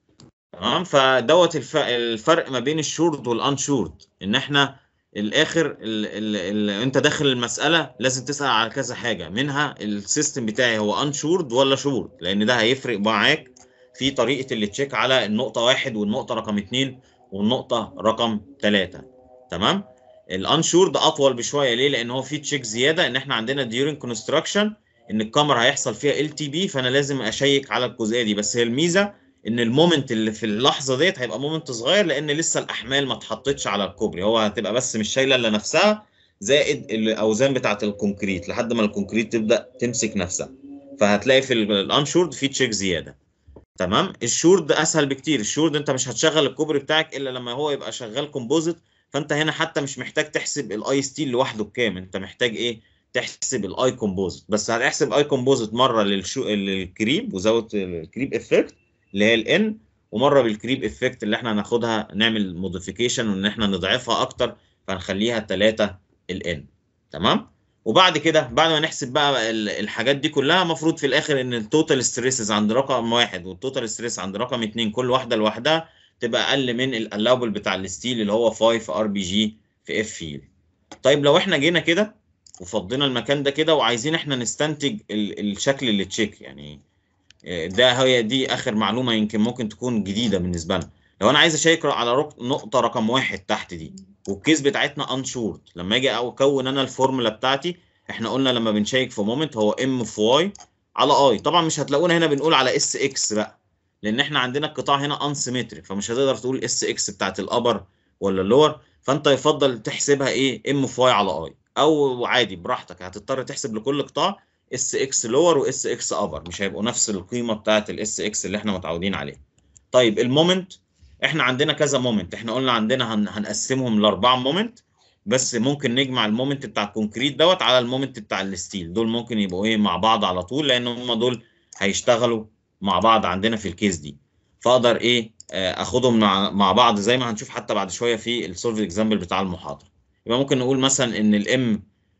تمام فدوت الف... الفرق ما بين الشورد والانشورد ان احنا الاخر ال... ال... ال... انت داخل المساله لازم تسال على كذا حاجه منها السيستم بتاعي هو انشورد ولا شورد لان ده هيفرق معاك في طريقه اللي تشيك على النقطه واحد والنقطه رقم اتنين والنقطه رقم ثلاثه تمام الانشورد اطول بشويه ليه لان هو في تشيك زياده ان احنا عندنا ديورنج كونستراكشن ان الكاميرا هيحصل فيها ال تي بي فانا لازم اشيك على الجزئيه دي بس هي الميزه ان المومنت اللي في اللحظه ديت هيبقى مومنت صغير لان لسه الاحمال ما اتحطتش على الكوبري هو هتبقى بس مش شايله الا نفسها زائد الاوزان بتاعه الكونكريت لحد ما الكونكريت تبدا تمسك نفسها فهتلاقي في الانشورد في تشيك زياده تمام الشورد اسهل بكتير الشورد انت مش هتشغل الكوبري بتاعك الا لما هو يبقى شغال كومبوزيت فانت هنا حتى مش محتاج تحسب الاي ستيل لوحده بكام انت محتاج ايه تحسب الاي كومبوزيت بس هتحسب اي كومبوزيت مره للشو... للكريب وزود الكريب افكت اللي هي الان ومره بالكريب افكت اللي احنا هناخدها نعمل موديفيكيشن وان احنا نضعفها اكتر فنخليها 3 الان تمام وبعد كده بعد ما نحسب بقى ال- الحاجات دي كلها المفروض في الاخر ان التوتال ستريسز عند رقم واحد والتوتال ستريس عند رقم اتنين كل واحده لوحدها تبقى اقل من الالاوبل بتاع الستيل اللي هو 5 ار بي جي في اف فيل طيب لو احنا جينا كده وفضينا المكان ده كده وعايزين احنا نستنتج ال- الشكل اللي تشيك يعني آه، ده هي دي اخر معلومه يمكن ممكن تكون جديده بالنسبه لنا لو انا عايز اشيك على رق- نقطه رقم واحد تحت دي والكيس بتاعتنا انشورد لما اجي اكون انا الفورمولا بتاعتي احنا قلنا لما بنشيك في مومنت هو ام في واي على اي طبعا مش هتلاقونا هنا بنقول على اس اكس بقى لان احنا عندنا القطاع هنا انسيمتريك فمش هتقدر تقول اس اكس بتاعت الابر ولا اللور فانت يفضل تحسبها ايه ام في واي على اي او عادي براحتك هتضطر تحسب لكل قطاع اس اكس لور واس اكس ابر مش هيبقوا نفس القيمه بتاعت الاس اكس اللي احنا متعودين عليها طيب المومنت احنا عندنا كذا مومنت احنا قلنا عندنا هن... هنقسمهم لاربعه مومنت بس ممكن نجمع المومنت بتاع الكونكريت دوت على المومنت بتاع الستيل دول ممكن يبقوا ايه مع بعض على طول لان هم دول هيشتغلوا مع بعض عندنا في الكيس دي فاقدر ايه آه، اخدهم مع مع بعض زي ما هنشوف حتى بعد شويه في السولف اكزامبل بتاع المحاضره يبقى ممكن نقول مثلا ان الام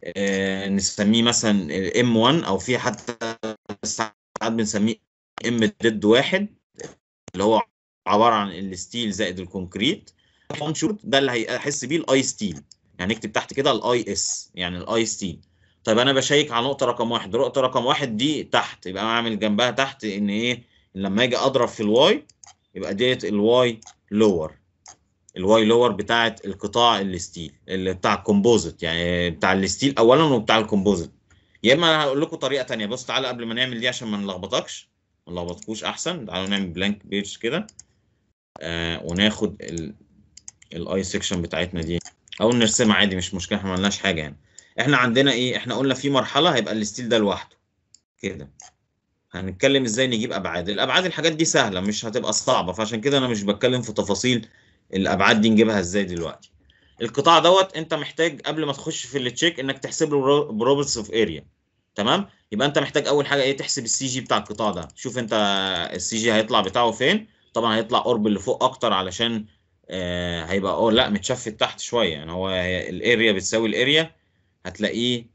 نسميه مثلا ام 1 او في حتى ساعات بنسميه ام ديد واحد اللي هو عباره عن الستيل زائد الكونكريت شورت ده اللي هيحس بيه الاي ستيل يعني نكتب تحت كده الاي اس يعني الاي ستيل طيب انا بشيك على نقطه رقم واحد نقطه رقم واحد دي تحت يبقى انا اعمل جنبها تحت ان ايه لما اجي اضرب في الواي يبقى ديت الواي لور الواي لور بتاعت القطاع الستيل اللي بتاع الكومبوزيت يعني بتاع الستيل اولا وبتاع الكومبوزيت يا اما انا هقول لكم طريقه تانية بص تعالى قبل ما نعمل دي عشان ما نلخبطكش ما نلخبطكوش احسن تعالوا نعمل بلانك بيج كده آه وناخد الاي سيكشن بتاعتنا دي او نرسمها عادي مش مشكله احنا ما عملناش حاجه يعني احنا عندنا ايه احنا قلنا في مرحله هيبقى الستيل ده لوحده كده هنتكلم ازاي نجيب ابعاد الابعاد الحاجات دي سهله مش هتبقى صعبه فعشان كده انا مش بتكلم في تفاصيل الابعاد دي نجيبها ازاي دلوقتي القطاع دوت انت محتاج قبل ما تخش في التشيك انك تحسب له بروبلز اوف اريا تمام يبقى انت محتاج اول حاجه ايه تحسب السي جي بتاع القطاع ده شوف انت السي جي هيطلع بتاعه فين طبعا هيطلع قرب اللي فوق اكتر علشان آه هيبقى اه لا متشفت تحت شويه يعني هو الاريا بتساوي الاريا هتلاقيه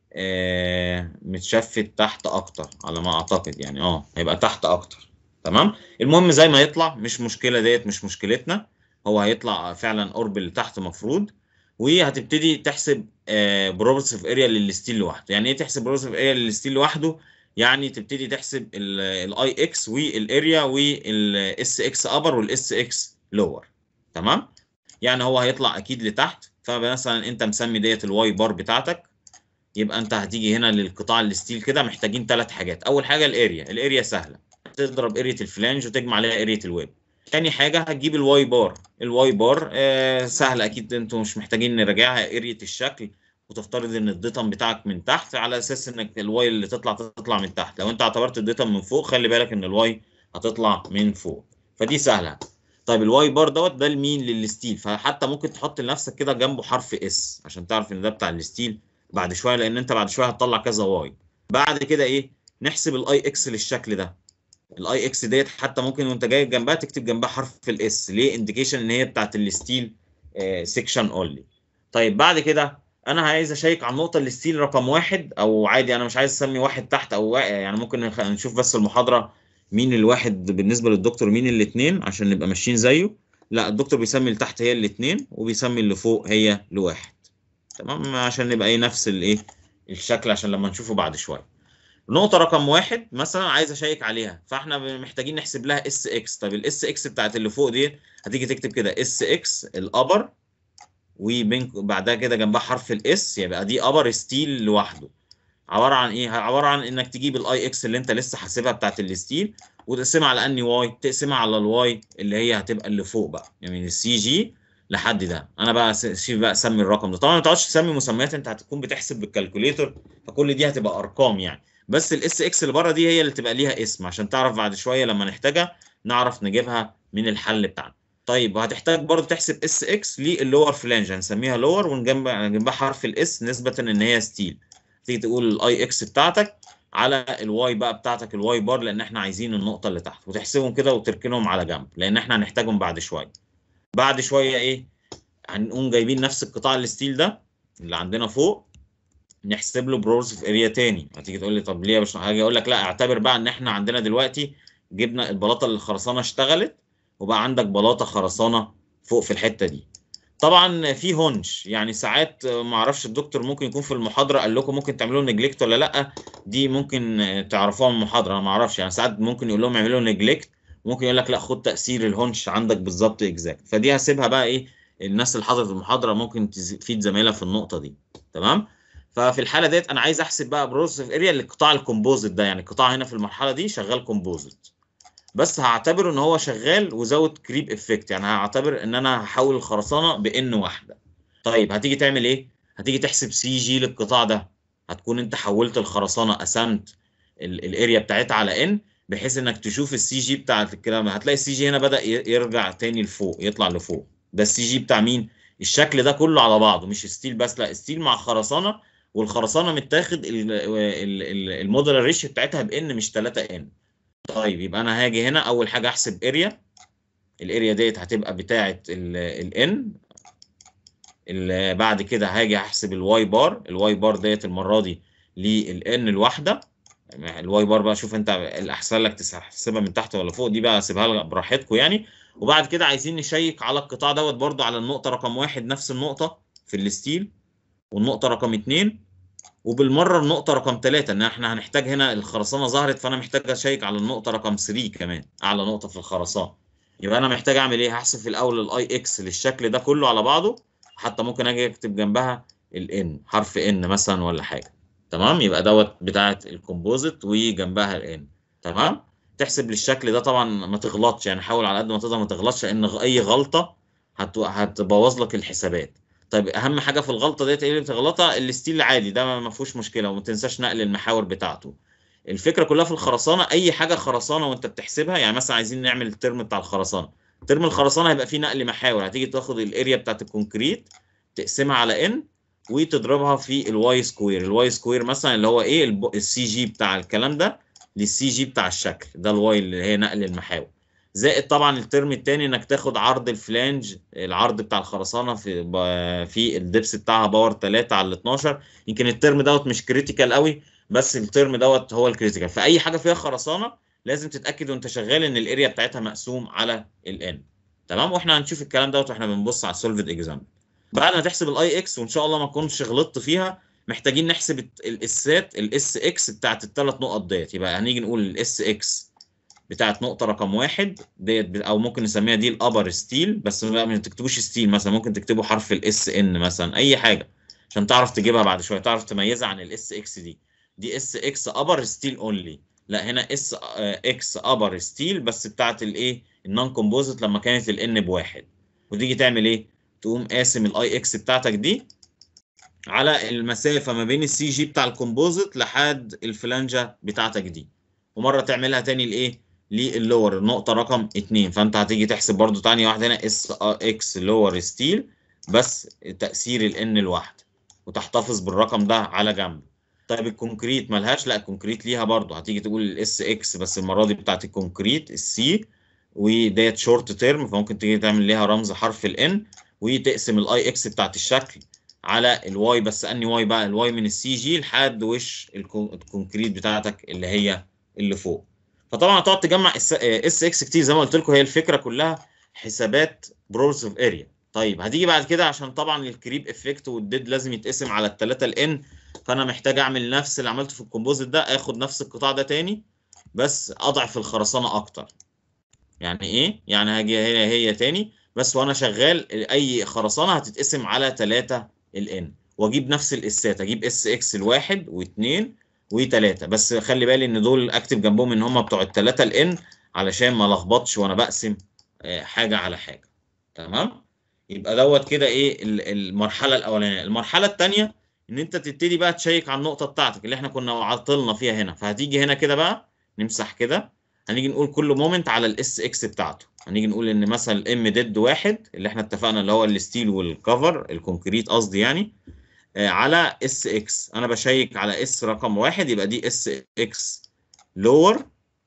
آه متشفت تحت اكتر على ما اعتقد يعني اه هيبقى تحت اكتر تمام المهم زي ما يطلع مش مشكله ديت مش مشكلتنا هو هيطلع فعلا قرب اللي تحت مفروض وهتبتدي تحسب بروبرتيف اريا للستيل لوحده يعني ايه تحسب بروبرتيف اريا للستيل لوحده يعني تبتدي تحسب الاي اكس والاريا والاس اكس ابر والاس اكس لور تمام يعني هو هيطلع اكيد لتحت فمثلا انت مسمي ديت الواي بار بتاعتك يبقى انت هتيجي هنا للقطاع الستيل كده محتاجين ثلاث حاجات اول حاجه الاريا الاريا سهله تضرب اريا الفلانج وتجمع عليها اريا الويب تاني حاجه هتجيب الواي بار الواي بار آه سهل اكيد انتوا مش محتاجين نراجعها اريا الشكل وتفترض ان الديتم بتاعك من تحت على اساس انك الواي اللي تطلع تطلع من تحت لو انت اعتبرت الديتم من فوق خلي بالك ان الواي هتطلع من فوق فدي سهله طيب الواي بار دوت ده لمين للستيل فحتى ممكن تحط لنفسك كده جنبه حرف اس عشان تعرف ان ده بتاع الستيل بعد شويه لان انت بعد شويه هتطلع كذا واي بعد كده ايه نحسب الاي اكس للشكل ده الاي اكس ديت حتى ممكن وانت جاي جنبها تكتب جنبها حرف الاس ليه انديكيشن ان هي بتاعت الستيل سيكشن اونلي طيب بعد كده انا عايز اشيك على النقطه الستيل رقم واحد او عادي انا مش عايز اسمي واحد تحت او يعني ممكن نشوف بس المحاضره مين الواحد بالنسبه للدكتور مين الاثنين عشان نبقى ماشيين زيه لا الدكتور بيسمي اللي تحت هي الاثنين وبيسمي اللي فوق هي لواحد تمام عشان نبقى ايه نفس الايه الشكل عشان لما نشوفه بعد شويه نقطه رقم واحد مثلا عايز اشيك عليها فاحنا محتاجين نحسب لها اس اكس طب الاس اكس بتاعت اللي فوق دي هتيجي تكتب كده اس اكس الابر وبين بعدها كده جنبها حرف الاس يبقى دي ابر ستيل لوحده عباره عن ايه عباره عن انك تجيب الاي اكس اللي انت لسه حاسبها بتاعت الستيل وتقسمها على اني واي تقسمها على الواي اللي هي هتبقى اللي فوق بقى يعني من السي جي لحد ده انا بقى شوف بقى اسمي الرقم ده طبعا ما تقعدش تسمي مسميات انت هتكون بتحسب بالكالكوليتر فكل دي هتبقى ارقام يعني بس الاس اكس اللي بره دي هي اللي تبقى ليها اسم عشان تعرف بعد شويه لما نحتاجها نعرف نجيبها من الحل بتاعنا طيب وهتحتاج برضو تحسب اس اكس للور فلانج هنسميها لور ونجنبها جنبها حرف الاس نسبه ان هي ستيل تيجي تقول الاي اكس بتاعتك على الواي بقى بتاعتك الواي بار لان احنا عايزين النقطه اللي تحت وتحسبهم كده وتركنهم على جنب لان احنا هنحتاجهم بعد شويه بعد شويه ايه هنقوم جايبين نفس القطاع الستيل ده اللي عندنا فوق نحسب له برورز في اريا تاني هتيجي تقول لي طب ليه يا باشمهندس هاجي اقول لك لا اعتبر بقى ان احنا عندنا دلوقتي جبنا البلاطه اللي الخرسانه اشتغلت وبقى عندك بلاطه خرسانه فوق في الحته دي طبعا في هونش يعني ساعات ما اعرفش الدكتور ممكن يكون في المحاضره قال لكم ممكن تعملوا نجلكت ولا لا دي ممكن تعرفوها من المحاضره انا ما اعرفش يعني ساعات ممكن يقول لهم اعملوا نجلكت ممكن يقول لك لا خد تاثير الهونش عندك بالظبط اكزاكت فدي هسيبها بقى ايه الناس اللي حضرت المحاضره ممكن تفيد زمايلها في النقطه دي تمام ففي الحاله ديت انا عايز احسب بقى بروسيف اريا للقطاع الكومبوزيت ده يعني القطاع هنا في المرحله دي شغال كومبوزيت بس هعتبر ان هو شغال وزود كريب افكت يعني هعتبر ان انا هحول الخرسانه بان واحده طيب هتيجي تعمل ايه هتيجي تحسب سي جي للقطاع ده هتكون انت حولت الخرسانه قسمت الاريا بتاعتها على ان بحيث انك تشوف السي جي بتاعت الكلام هتلاقي السي جي هنا بدا يرجع تاني لفوق يطلع لفوق ده السي جي بتاع مين الشكل ده كله على بعضه مش ستيل بس لا ستيل مع خرسانه والخرسانه متاخد الموديلر ريشيو بتاعتها بان مش 3 ان طيب يبقى انا هاجي هنا اول حاجه احسب اريا الاريا ديت هتبقى بتاعه الان بعد كده هاجي احسب الواي بار الواي بار ديت المره دي للان الواحده الواي بار بقى شوف انت الاحسن لك تحسبها من تحت ولا فوق دي بقى سيبها لك براحتكم يعني وبعد كده عايزين نشيك على القطاع دوت برضو على النقطه رقم واحد نفس النقطه في الستيل والنقطه رقم اتنين وبالمره النقطه رقم ثلاثة ان احنا هنحتاج هنا الخرسانه ظهرت فانا محتاج اشيك على النقطه رقم 3 كمان اعلى نقطه في الخرسانه يبقى انا محتاج اعمل ايه هحسب في الاول الاي اكس للشكل ده كله على بعضه حتى ممكن اجي اكتب جنبها الان حرف ان مثلا ولا حاجه تمام يبقى دوت بتاعه الكومبوزيت وجنبها الان تمام تحسب للشكل ده طبعا ما تغلطش يعني حاول على قد ما تقدر ما تغلطش لان اي غلطه هتبوظ لك الحسابات طيب اهم حاجه في الغلطه ديت ايه اللي بتغلطها الستيل العادي ده ما فيهوش مشكله وما تنساش نقل المحاور بتاعته الفكره كلها في الخرسانه اي حاجه خرسانه وانت بتحسبها يعني مثلا عايزين نعمل الترم بتاع الخرسانه ترم الخرسانه هيبقى فيه نقل محاور هتيجي تاخد الاريا بتاعت الكونكريت تقسمها على ان وتضربها في الواي سكوير الواي سكوير مثلا اللي هو ايه السي جي بتاع الكلام ده للسي جي بتاع الشكل ده الواي اللي هي نقل المحاور زائد طبعا الترم الثاني انك تاخد عرض الفلانج العرض بتاع الخرسانه في في الدبس بتاعها باور 3 على 12 يمكن الترم دوت مش كريتيكال قوي بس الترم دوت هو الكريتيكال فاي حاجه فيها خرسانه لازم تتاكد وانت شغال ان الاريا بتاعتها مقسوم على الان تمام واحنا هنشوف الكلام دوت واحنا بنبص على السولفد اكزام بعد ما تحسب الاي اكس وان شاء الله ما تكونش غلطت فيها محتاجين نحسب الاسات الاس اكس بتاعت الثلاث نقط ديت يبقى هنيجي نقول الاس اكس بتاعت نقطه رقم واحد ديت او ممكن نسميها دي الابر ستيل بس لا ما تكتبوش ستيل مثلا ممكن تكتبوا حرف الاس ان مثلا اي حاجه عشان تعرف تجيبها بعد شويه تعرف تميزها عن الاس اكس دي دي اس اكس ابر ستيل اونلي لا هنا اس اكس ابر ستيل بس بتاعت الايه النون كومبوزيت لما كانت الان بواحد وتيجي تعمل ايه تقوم قاسم الاي اكس بتاعتك دي على المسافه ما بين السي جي بتاع الكومبوزيت لحد الفلانجه بتاعتك دي ومره تعملها تاني لايه للور النقطه رقم 2 فانت هتيجي تحسب برده ثانيه واحده هنا اس اكس لور ستيل بس تاثير الان لوحده وتحتفظ بالرقم ده على جنب طيب الكونكريت ملهاش لا الكونكريت ليها برضه هتيجي تقول الاس اكس بس المره دي بتاعت الكونكريت السي وديت شورت تيرم فممكن تيجي تعمل ليها رمز حرف الان وتقسم الاي اكس بتاعت الشكل على الواي بس اني واي بقى الواي من السي جي لحد وش الكونكريت بتاعتك اللي هي اللي فوق فطبعا هتقعد تجمع اس اكس كتير زي ما قلت لكم هي الفكره كلها حسابات برولز اوف اريا طيب هتيجي بعد كده عشان طبعا الكريب افكت والديد لازم يتقسم على الثلاثه الان فانا محتاج اعمل نفس اللي عملته في الكومبوزيت ده اخد نفس القطاع ده تاني بس اضعف الخرسانه اكتر يعني ايه يعني هاجي هنا هي تاني بس وانا شغال اي خرسانه هتتقسم على 3 الان واجيب نفس الاسات اجيب اس اكس الواحد واثنين وثلاثه بس خلي بالي ان دول اكتب جنبهم ان هم بتوع الثلاثه الان علشان ما لخبطش وانا بقسم حاجه على حاجه تمام يبقى دوت كده ايه المرحله الاولانيه المرحله الثانيه ان انت تبتدي بقى تشيك على النقطه بتاعتك اللي احنا كنا عطلنا فيها هنا فهتيجي هنا كده بقى نمسح كده هنيجي نقول كل مومنت على الاس اكس بتاعته هنيجي نقول ان مثلا ام ديد واحد اللي احنا اتفقنا اللي هو الستيل والكفر الكونكريت قصدي يعني آه على اس اكس انا بشيك على اس رقم واحد يبقى دي اس اكس لور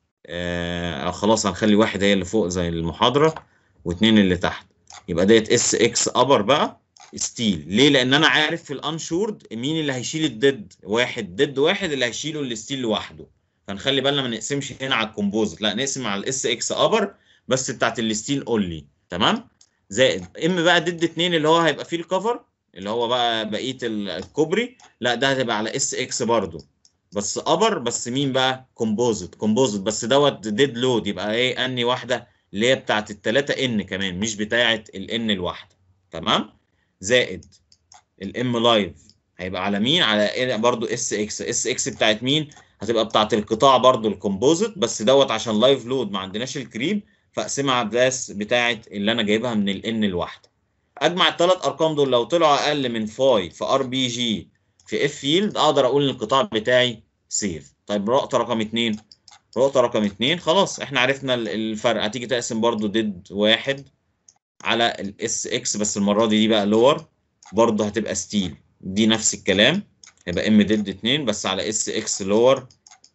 آه خلاص هنخلي واحد هي اللي فوق زي المحاضره واثنين اللي تحت يبقى ديت اس اكس ابر بقى ستيل ليه لان انا عارف في الانشورد مين اللي هيشيل الديد واحد ديد واحد اللي هيشيله الستيل لوحده فنخلي بالنا ما نقسمش هنا على الكومبوزيت لا نقسم على الاس اكس ابر بس بتاعت الستيل اونلي تمام زائد ام بقى ضد 2 اللي هو هيبقى فيه الكفر اللي هو بقى بقيه الكوبري لا ده هتبقى على اس اكس برضو بس ابر بس مين بقى كومبوزيت كومبوزيت بس دوت ديد لود يبقى ايه اني واحده اللي هي بتاعت الثلاثه ان كمان مش بتاعت الان الواحده تمام زائد الام لايف هيبقى على مين على برضو اس اكس اس اكس بتاعت مين هتبقى بتاعت القطاع برضو الكومبوزيت بس دوت عشان لايف لود ما عندناش الكريب فاقسمها على البلاس بتاعت اللي انا جايبها من الان الواحده اجمع الثلاث ارقام دول لو طلعوا اقل من فاي في ار بي جي في اف فيلد اقدر اقول ان القطاع بتاعي سيف طيب نقطه رقم اثنين نقطه رقم اثنين خلاص احنا عرفنا الفرق هتيجي تقسم برضو ديد واحد على الاس اكس بس المره دي دي بقى لور برضه هتبقى ستيل دي نفس الكلام هيبقى ام ديد 2 بس على اس اكس لور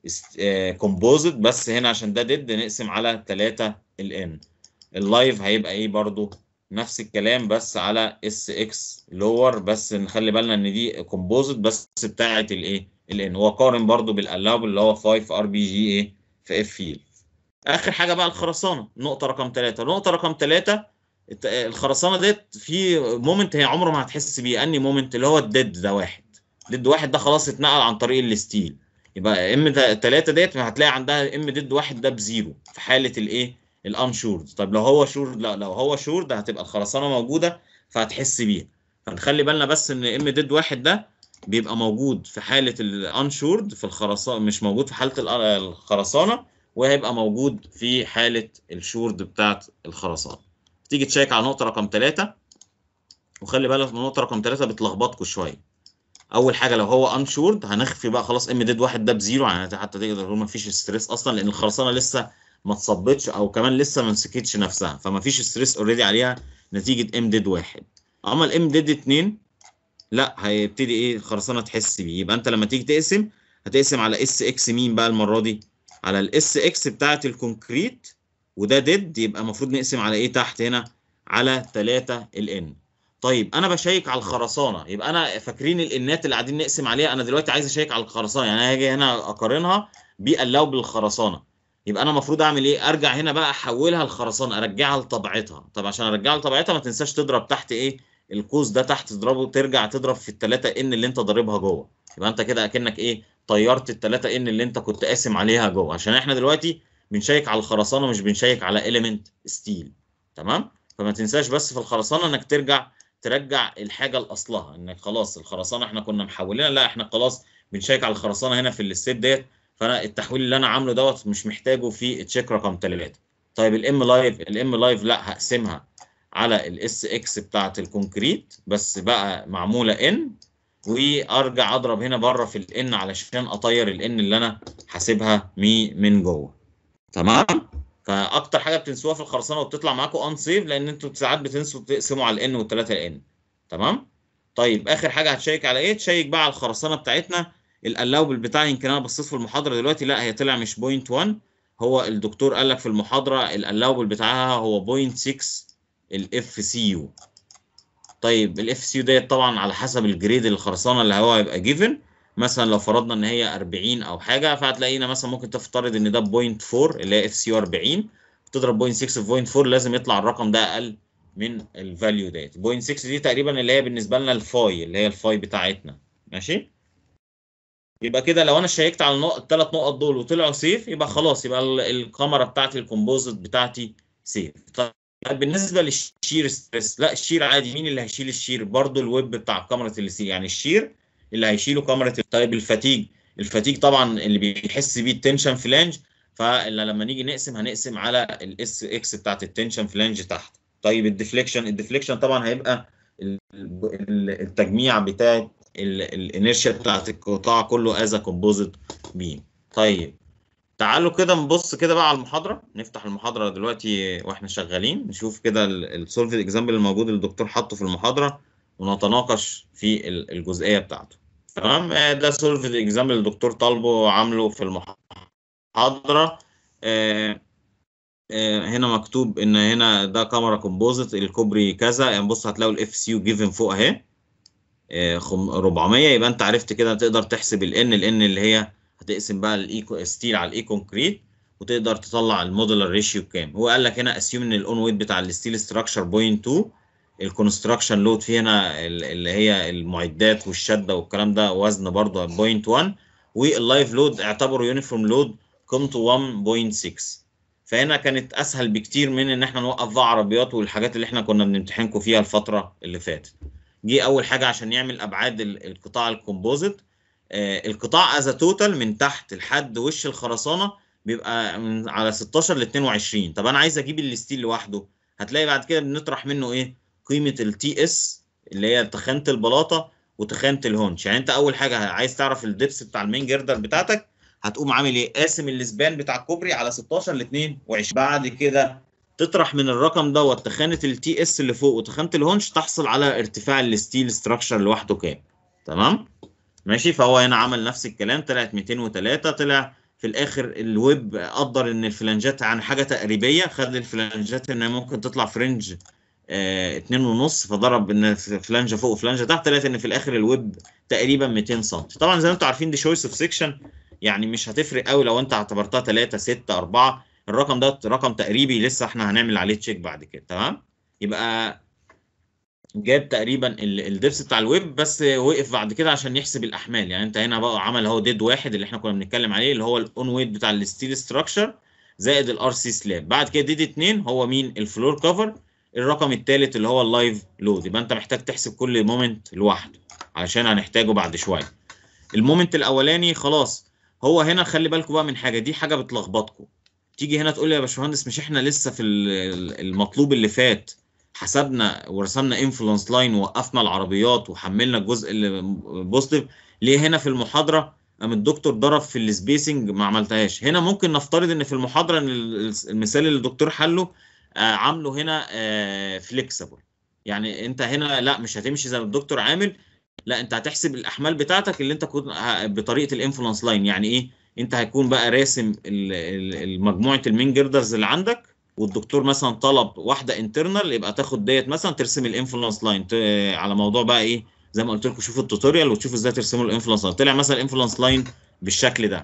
كومبوزيت بس هنا عشان ده ديد نقسم على 3 الان اللايف هيبقى ايه برضه نفس الكلام بس على اس اكس لور بس نخلي بالنا ان دي كومبوزيت بس بتاعه الايه الان هو قارن برضه بالالاب اللي هو 5 ار بي جي ايه في اف فيل اخر حاجه بقى الخرسانه نقطه رقم 3 نقطه رقم 3 الخرسانه ديت في مومنت هي عمره ما هتحس بيه اني مومنت اللي هو الديد ده واحد ديد واحد ده خلاص اتنقل عن طريق الستيل يبقى ام 3 ديت هتلاقي عندها ام ديد واحد ده بزيرو في حاله الايه الانشورد طيب لو هو شورد لا لو هو شورد هتبقى الخرسانه موجوده فهتحس بيها فنخلي بالنا بس ان ام ديد واحد ده بيبقى موجود في حاله الانشورد في الخرسانه مش موجود في حاله الخرسانه وهيبقى موجود في حاله الشورد بتاعت الخرسانه تيجي تشيك على نقطه رقم 3 وخلي بالك من نقطه رقم 3 بتلخبطكم شويه اول حاجه لو هو انشورد هنخفي بقى خلاص ام ديد واحد ده بزيرو يعني حتى تقدر تقول ما فيش ستريس اصلا لان الخرسانه لسه ما اتصبتش او كمان لسه ما مسكتش نفسها فما فيش ستريس اوريدي عليها نتيجه ام ديد واحد اما الام ديد 2 لا هيبتدي ايه الخرسانه تحس بيه يبقى انت لما تيجي تقسم هتقسم على اس اكس مين بقى المره دي على الاس اكس بتاعه الكونكريت وده ديد يبقى المفروض نقسم على ايه تحت هنا على 3 الان طيب انا بشيك على الخرسانه يبقى انا فاكرين الانات اللي قاعدين نقسم عليها انا دلوقتي عايز اشيك على الخرسانه يعني انا هاجي هنا اقارنها باللاو بالخرسانه يبقى انا المفروض اعمل ايه ارجع هنا بقى احولها لخرسانه ارجعها لطبيعتها طب عشان ارجعها لطبيعتها ما تنساش تضرب تحت ايه القوس ده تحت تضربه ترجع تضرب في الثلاثة ان اللي انت ضاربها جوه يبقى انت كده اكنك ايه طيرت الثلاثة ان اللي انت كنت قاسم عليها جوه عشان احنا دلوقتي بنشيك على الخرسانه مش بنشيك على اليمنت ستيل تمام فما تنساش بس في الخرسانه انك ترجع ترجع الحاجه لاصلها انك خلاص الخرسانه احنا كنا محولينها لا احنا خلاص بنشيك على الخرسانه هنا في الستيب ديت فانا التحويل اللي انا عامله دوت مش محتاجه في تشيك رقم 3 طيب الام لايف الام لايف لا هقسمها على الاس اكس بتاعت الكونكريت بس بقى معموله ان وارجع اضرب هنا بره في الان علشان اطير الان اللي انا حاسبها مي من جوه تمام فاكتر حاجه بتنسوها في الخرسانه وبتطلع معاكم ان سيف لان انتوا ساعات بتنسوا تقسموا على الان والثلاثه الان تمام طيب اخر حاجه هتشيك على ايه تشيك بقى على الخرسانه بتاعتنا الالاوبل بتاعي يمكن انا بصيت في المحاضره دلوقتي لا هي طلع مش بوينت 1 هو الدكتور قال لك في المحاضره الالاوبل بتاعها هو بوينت 6 الاف سي يو طيب الاف سي يو ديت طبعا على حسب الجريد الخرسانه اللي هو هيبقى جيفن مثلا لو فرضنا ان هي 40 او حاجه فهتلاقينا مثلا ممكن تفترض ان ده بوينت 4 اللي هي اف سي يو 40 تضرب بوينت 6 في بوينت 4 لازم يطلع الرقم ده اقل من الفاليو ديت بوينت 6 دي تقريبا اللي هي بالنسبه لنا الفاي اللي هي الفاي بتاعتنا ماشي يبقى كده لو انا شيكت على النقط الثلاث نقط دول وطلعوا سيف يبقى خلاص يبقى الكاميرا بتاعتي الكومبوزيت بتاعتي سيف طيب بالنسبه للشير ستريس لا الشير عادي مين اللي هيشيل الشير برضو الويب بتاع كاميرا السيل يعني الشير اللي هيشيله كاميرا طيب الفتيج الفتيج طبعا اللي بيحس بيه التنشن فلانج فلما نيجي نقسم هنقسم على الاس اكس بتاعت التنشن فلانج تحت طيب الديفليكشن الديفليكشن طبعا هيبقى التجميع بتاع الانيرشيا بتاعت القطاع كله از كومبوزيت بيم طيب تعالوا كده نبص كده بقى على المحاضره نفتح المحاضره دلوقتي واحنا شغالين نشوف كده السولف اكزامبل الموجود اللي الدكتور حاطه في المحاضره ونتناقش في الجزئيه بتاعته تمام ده سولف اكزامبل الدكتور طالبه عامله في المحاضره آه آه هنا مكتوب ان هنا ده كاميرا كومبوزيت الكوبري كذا يعني بص هتلاقوا الاف سي يو جيفن فوق اهي 400 يبقى انت عرفت كده تقدر تحسب الان الان اللي هي هتقسم بقى الايكو ستيل على الاي كونكريت وتقدر تطلع المودولار ريشيو بكام هو قال لك هنا اسيوم ان الاون ويت بتاع الستيل ستراكشر بوينت 2 الكونستراكشن لود فيه هنا اللي هي المعدات والشده والكلام ده وزن برضه بوينت 1 واللايف لود اعتبره يونيفورم لود قيمته 1.6 فهنا كانت اسهل بكتير من ان احنا نوقف بقى عربيات والحاجات اللي احنا كنا بنمتحنكم فيها الفتره اللي فاتت جه اول حاجه عشان يعمل ابعاد القطاع الكومبوزيت آه القطاع از توتال من تحت لحد وش الخرسانه بيبقى من على 16 ل 22 طب انا عايز اجيب الستيل لوحده هتلاقي بعد كده بنطرح منه ايه قيمه التي اس اللي هي تخانه البلاطه وتخانه الهونش يعني انت اول حاجه عايز تعرف الدبس بتاع المين جردر بتاعتك هتقوم عامل ايه قاسم الاسبان بتاع الكوبري على 16 ل 22 بعد كده تطرح من الرقم دوت تخانه التي اس اللي فوق وتخانه الهونش تحصل على ارتفاع الستيل ستراكشر لوحده كام تمام ماشي فهو هنا عمل نفس الكلام طلعت 203 طلع في الاخر الويب قدر ان الفلانجات عن حاجه تقريبيه خد الفلانجات ان ممكن تطلع فرنج اه اتنين ونص فضرب ان فلانجه فوق وفلانجه تحت طلعت ان في الاخر الويب تقريبا 200 سم طبعا زي ما انتم عارفين دي شويس اوف سيكشن يعني مش هتفرق قوي لو انت اعتبرتها 3 6 4 الرقم ده رقم تقريبي لسه احنا هنعمل عليه تشيك بعد كده تمام يبقى جاب تقريبا الدبس بتاع الويب بس وقف بعد كده عشان يحسب الاحمال يعني انت هنا بقى عمل اهو ديد واحد اللي احنا كنا بنتكلم عليه اللي هو الاون ويت بتاع الستيل ستراكشر زائد الار سي سلاب بعد كده ديد اتنين هو مين الفلور كفر الرقم الثالث اللي هو اللايف لود يبقى انت محتاج تحسب كل مومنت لوحده علشان هنحتاجه بعد شويه المومنت الاولاني خلاص هو هنا خلي بالكم بقى من حاجه دي حاجه بتلخبطكم تيجي هنا تقول لي يا باشمهندس مش احنا لسه في المطلوب اللي فات حسبنا ورسمنا انفلونس لاين ووقفنا العربيات وحملنا الجزء اللي بوزيتيف ليه هنا في المحاضره قام الدكتور ضرب في السبيسنج ما عملتهاش هنا ممكن نفترض ان في المحاضره ان المثال اللي الدكتور حله آه عامله هنا آه فليكسبل يعني انت هنا لا مش هتمشي زي ما الدكتور عامل لا انت هتحسب الاحمال بتاعتك اللي انت كنت بطريقه الانفلونس لاين يعني ايه انت هيكون بقى راسم مجموعه المين جردرز اللي عندك والدكتور مثلا طلب واحده انترنال يبقى تاخد ديت مثلا ترسم الانفلونس لاين على موضوع بقى ايه زي ما قلت لكم شوفوا التوتوريال وتشوفوا ازاي ترسموا الانفلونس لاين طلع مثلا الانفلونس لاين بالشكل ده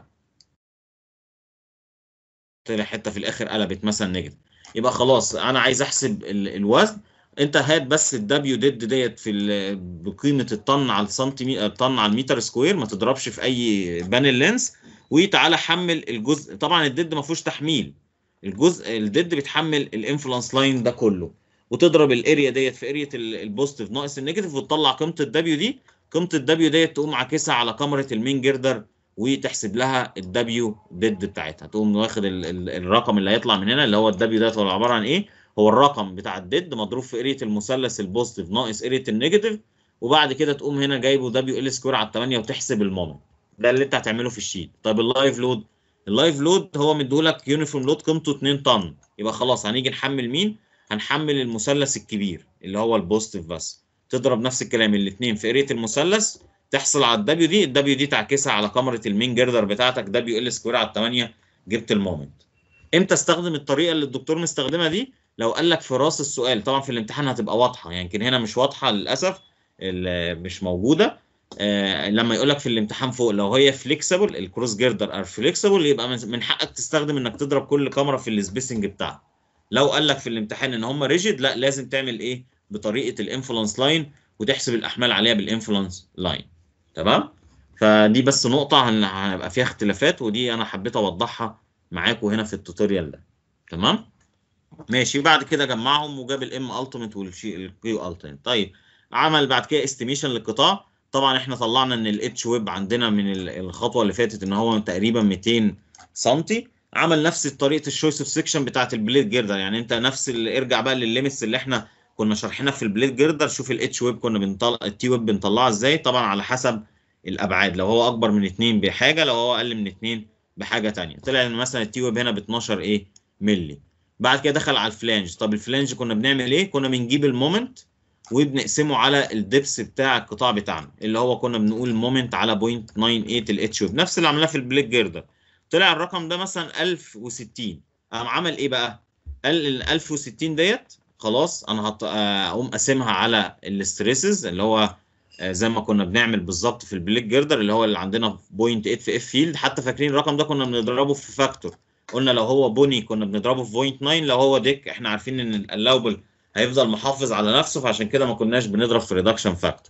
طلع حته في الاخر قلبت مثلا نيجاتيف يبقى خلاص انا عايز احسب ال- الوزن انت هات بس الدبليو ديد ديت في ال- بقيمه الطن على السنتيمتر الطن على المتر سكوير ما تضربش في اي بانل لينس وتعالى حمل الجزء طبعا الديد ما فيهوش تحميل الجزء الديد بتحمل الانفلونس لاين ده كله وتضرب الاريا ديت في اريا ال- البوزيتيف ناقص النيجاتيف وتطلع قيمه الدبليو دي قيمه الدبليو ديت تقوم عاكسها على كاميرا المين جردر وتحسب لها الدبليو ديد بتاعتها تقوم واخد ال- ال- الرقم اللي هيطلع من هنا اللي هو الدبليو ده هو عباره عن ايه هو الرقم بتاع الديد مضروب في اريا المثلث البوزيتيف ناقص اريا النيجاتيف وبعد كده تقوم هنا جايبه دبليو ال سكوير على 8 وتحسب المومنت ده اللي انت هتعمله في الشيت طيب اللايف لود اللايف لود هو مديهولك يونيفورم لود قيمته 2 طن يبقى خلاص هنيجي نحمل مين هنحمل المثلث الكبير اللي هو البوزيتيف بس تضرب نفس الكلام الاثنين في اريا المثلث تحصل على الدبليو دي الدبليو دي تعكسها على كاميرا المين جردر بتاعتك دبليو ال سكوير على 8 جبت المومنت امتى استخدم الطريقه اللي الدكتور مستخدمها دي لو قال لك في راس السؤال طبعا في الامتحان هتبقى واضحه يعني يمكن هنا مش واضحه للاسف ال- مش موجوده آه لما يقول لك في الامتحان فوق لو هي فليكسبل الكروس جيردر ار فليكسبل يبقى من من حقك تستخدم انك تضرب كل كاميرا في السبيسنج بتاعها لو قال لك في الامتحان ان هم ريجيد لا لازم تعمل ايه بطريقه الانفلونس لاين وتحسب الاحمال عليها بالانفلونس لاين تمام فدي بس نقطه هن- هيبقى فيها اختلافات ودي انا حبيت اوضحها معاكم هنا في التوتوريال ده تمام ماشي بعد كده جمعهم وجاب الام التيميت والكيو التيميت طيب عمل بعد كده استيميشن للقطاع طبعا احنا طلعنا ان الاتش ويب عندنا من ال- الخطوه اللي فاتت ان هو تقريبا 200 سم عمل نفس طريقه الشويس اوف سيكشن بتاعت البليد جيردر يعني انت نفس ال- ارجع بقى للليميتس اللي احنا كنا شارحينها في البليد جيردر شوف الاتش ويب كنا بنطلع التي ويب بنطلعها ازاي طبعا على حسب الابعاد لو هو اكبر من 2 بحاجه لو هو اقل من 2 بحاجه ثانيه طلع ان مثلا التي ويب هنا ب 12 ايه مللي بعد كده دخل على الفلانج طب الفلانج كنا بنعمل ايه كنا بنجيب المومنت وبنقسمه على الدبس بتاع القطاع بتاعنا اللي هو كنا بنقول مومنت على 0.98 الاتش ويب نفس اللي عملناه في البليك جيردر طلع الرقم ده مثلا 1060 قام عمل ايه بقى قال ال 1060 ديت خلاص انا هط- آه، اقوم قاسمها على الاستريسز اللي هو آه، زي ما كنا بنعمل بالظبط في البليك جيردر اللي هو اللي عندنا في 0.8 في اف فيلد حتى فاكرين الرقم ده كنا بنضربه في فاكتور قلنا لو هو بني كنا بنضربه في 0.9 لو هو ديك احنا عارفين ان الالاوبل هيفضل محافظ على نفسه فعشان كده ما كناش بنضرب في ريدكشن فاكتور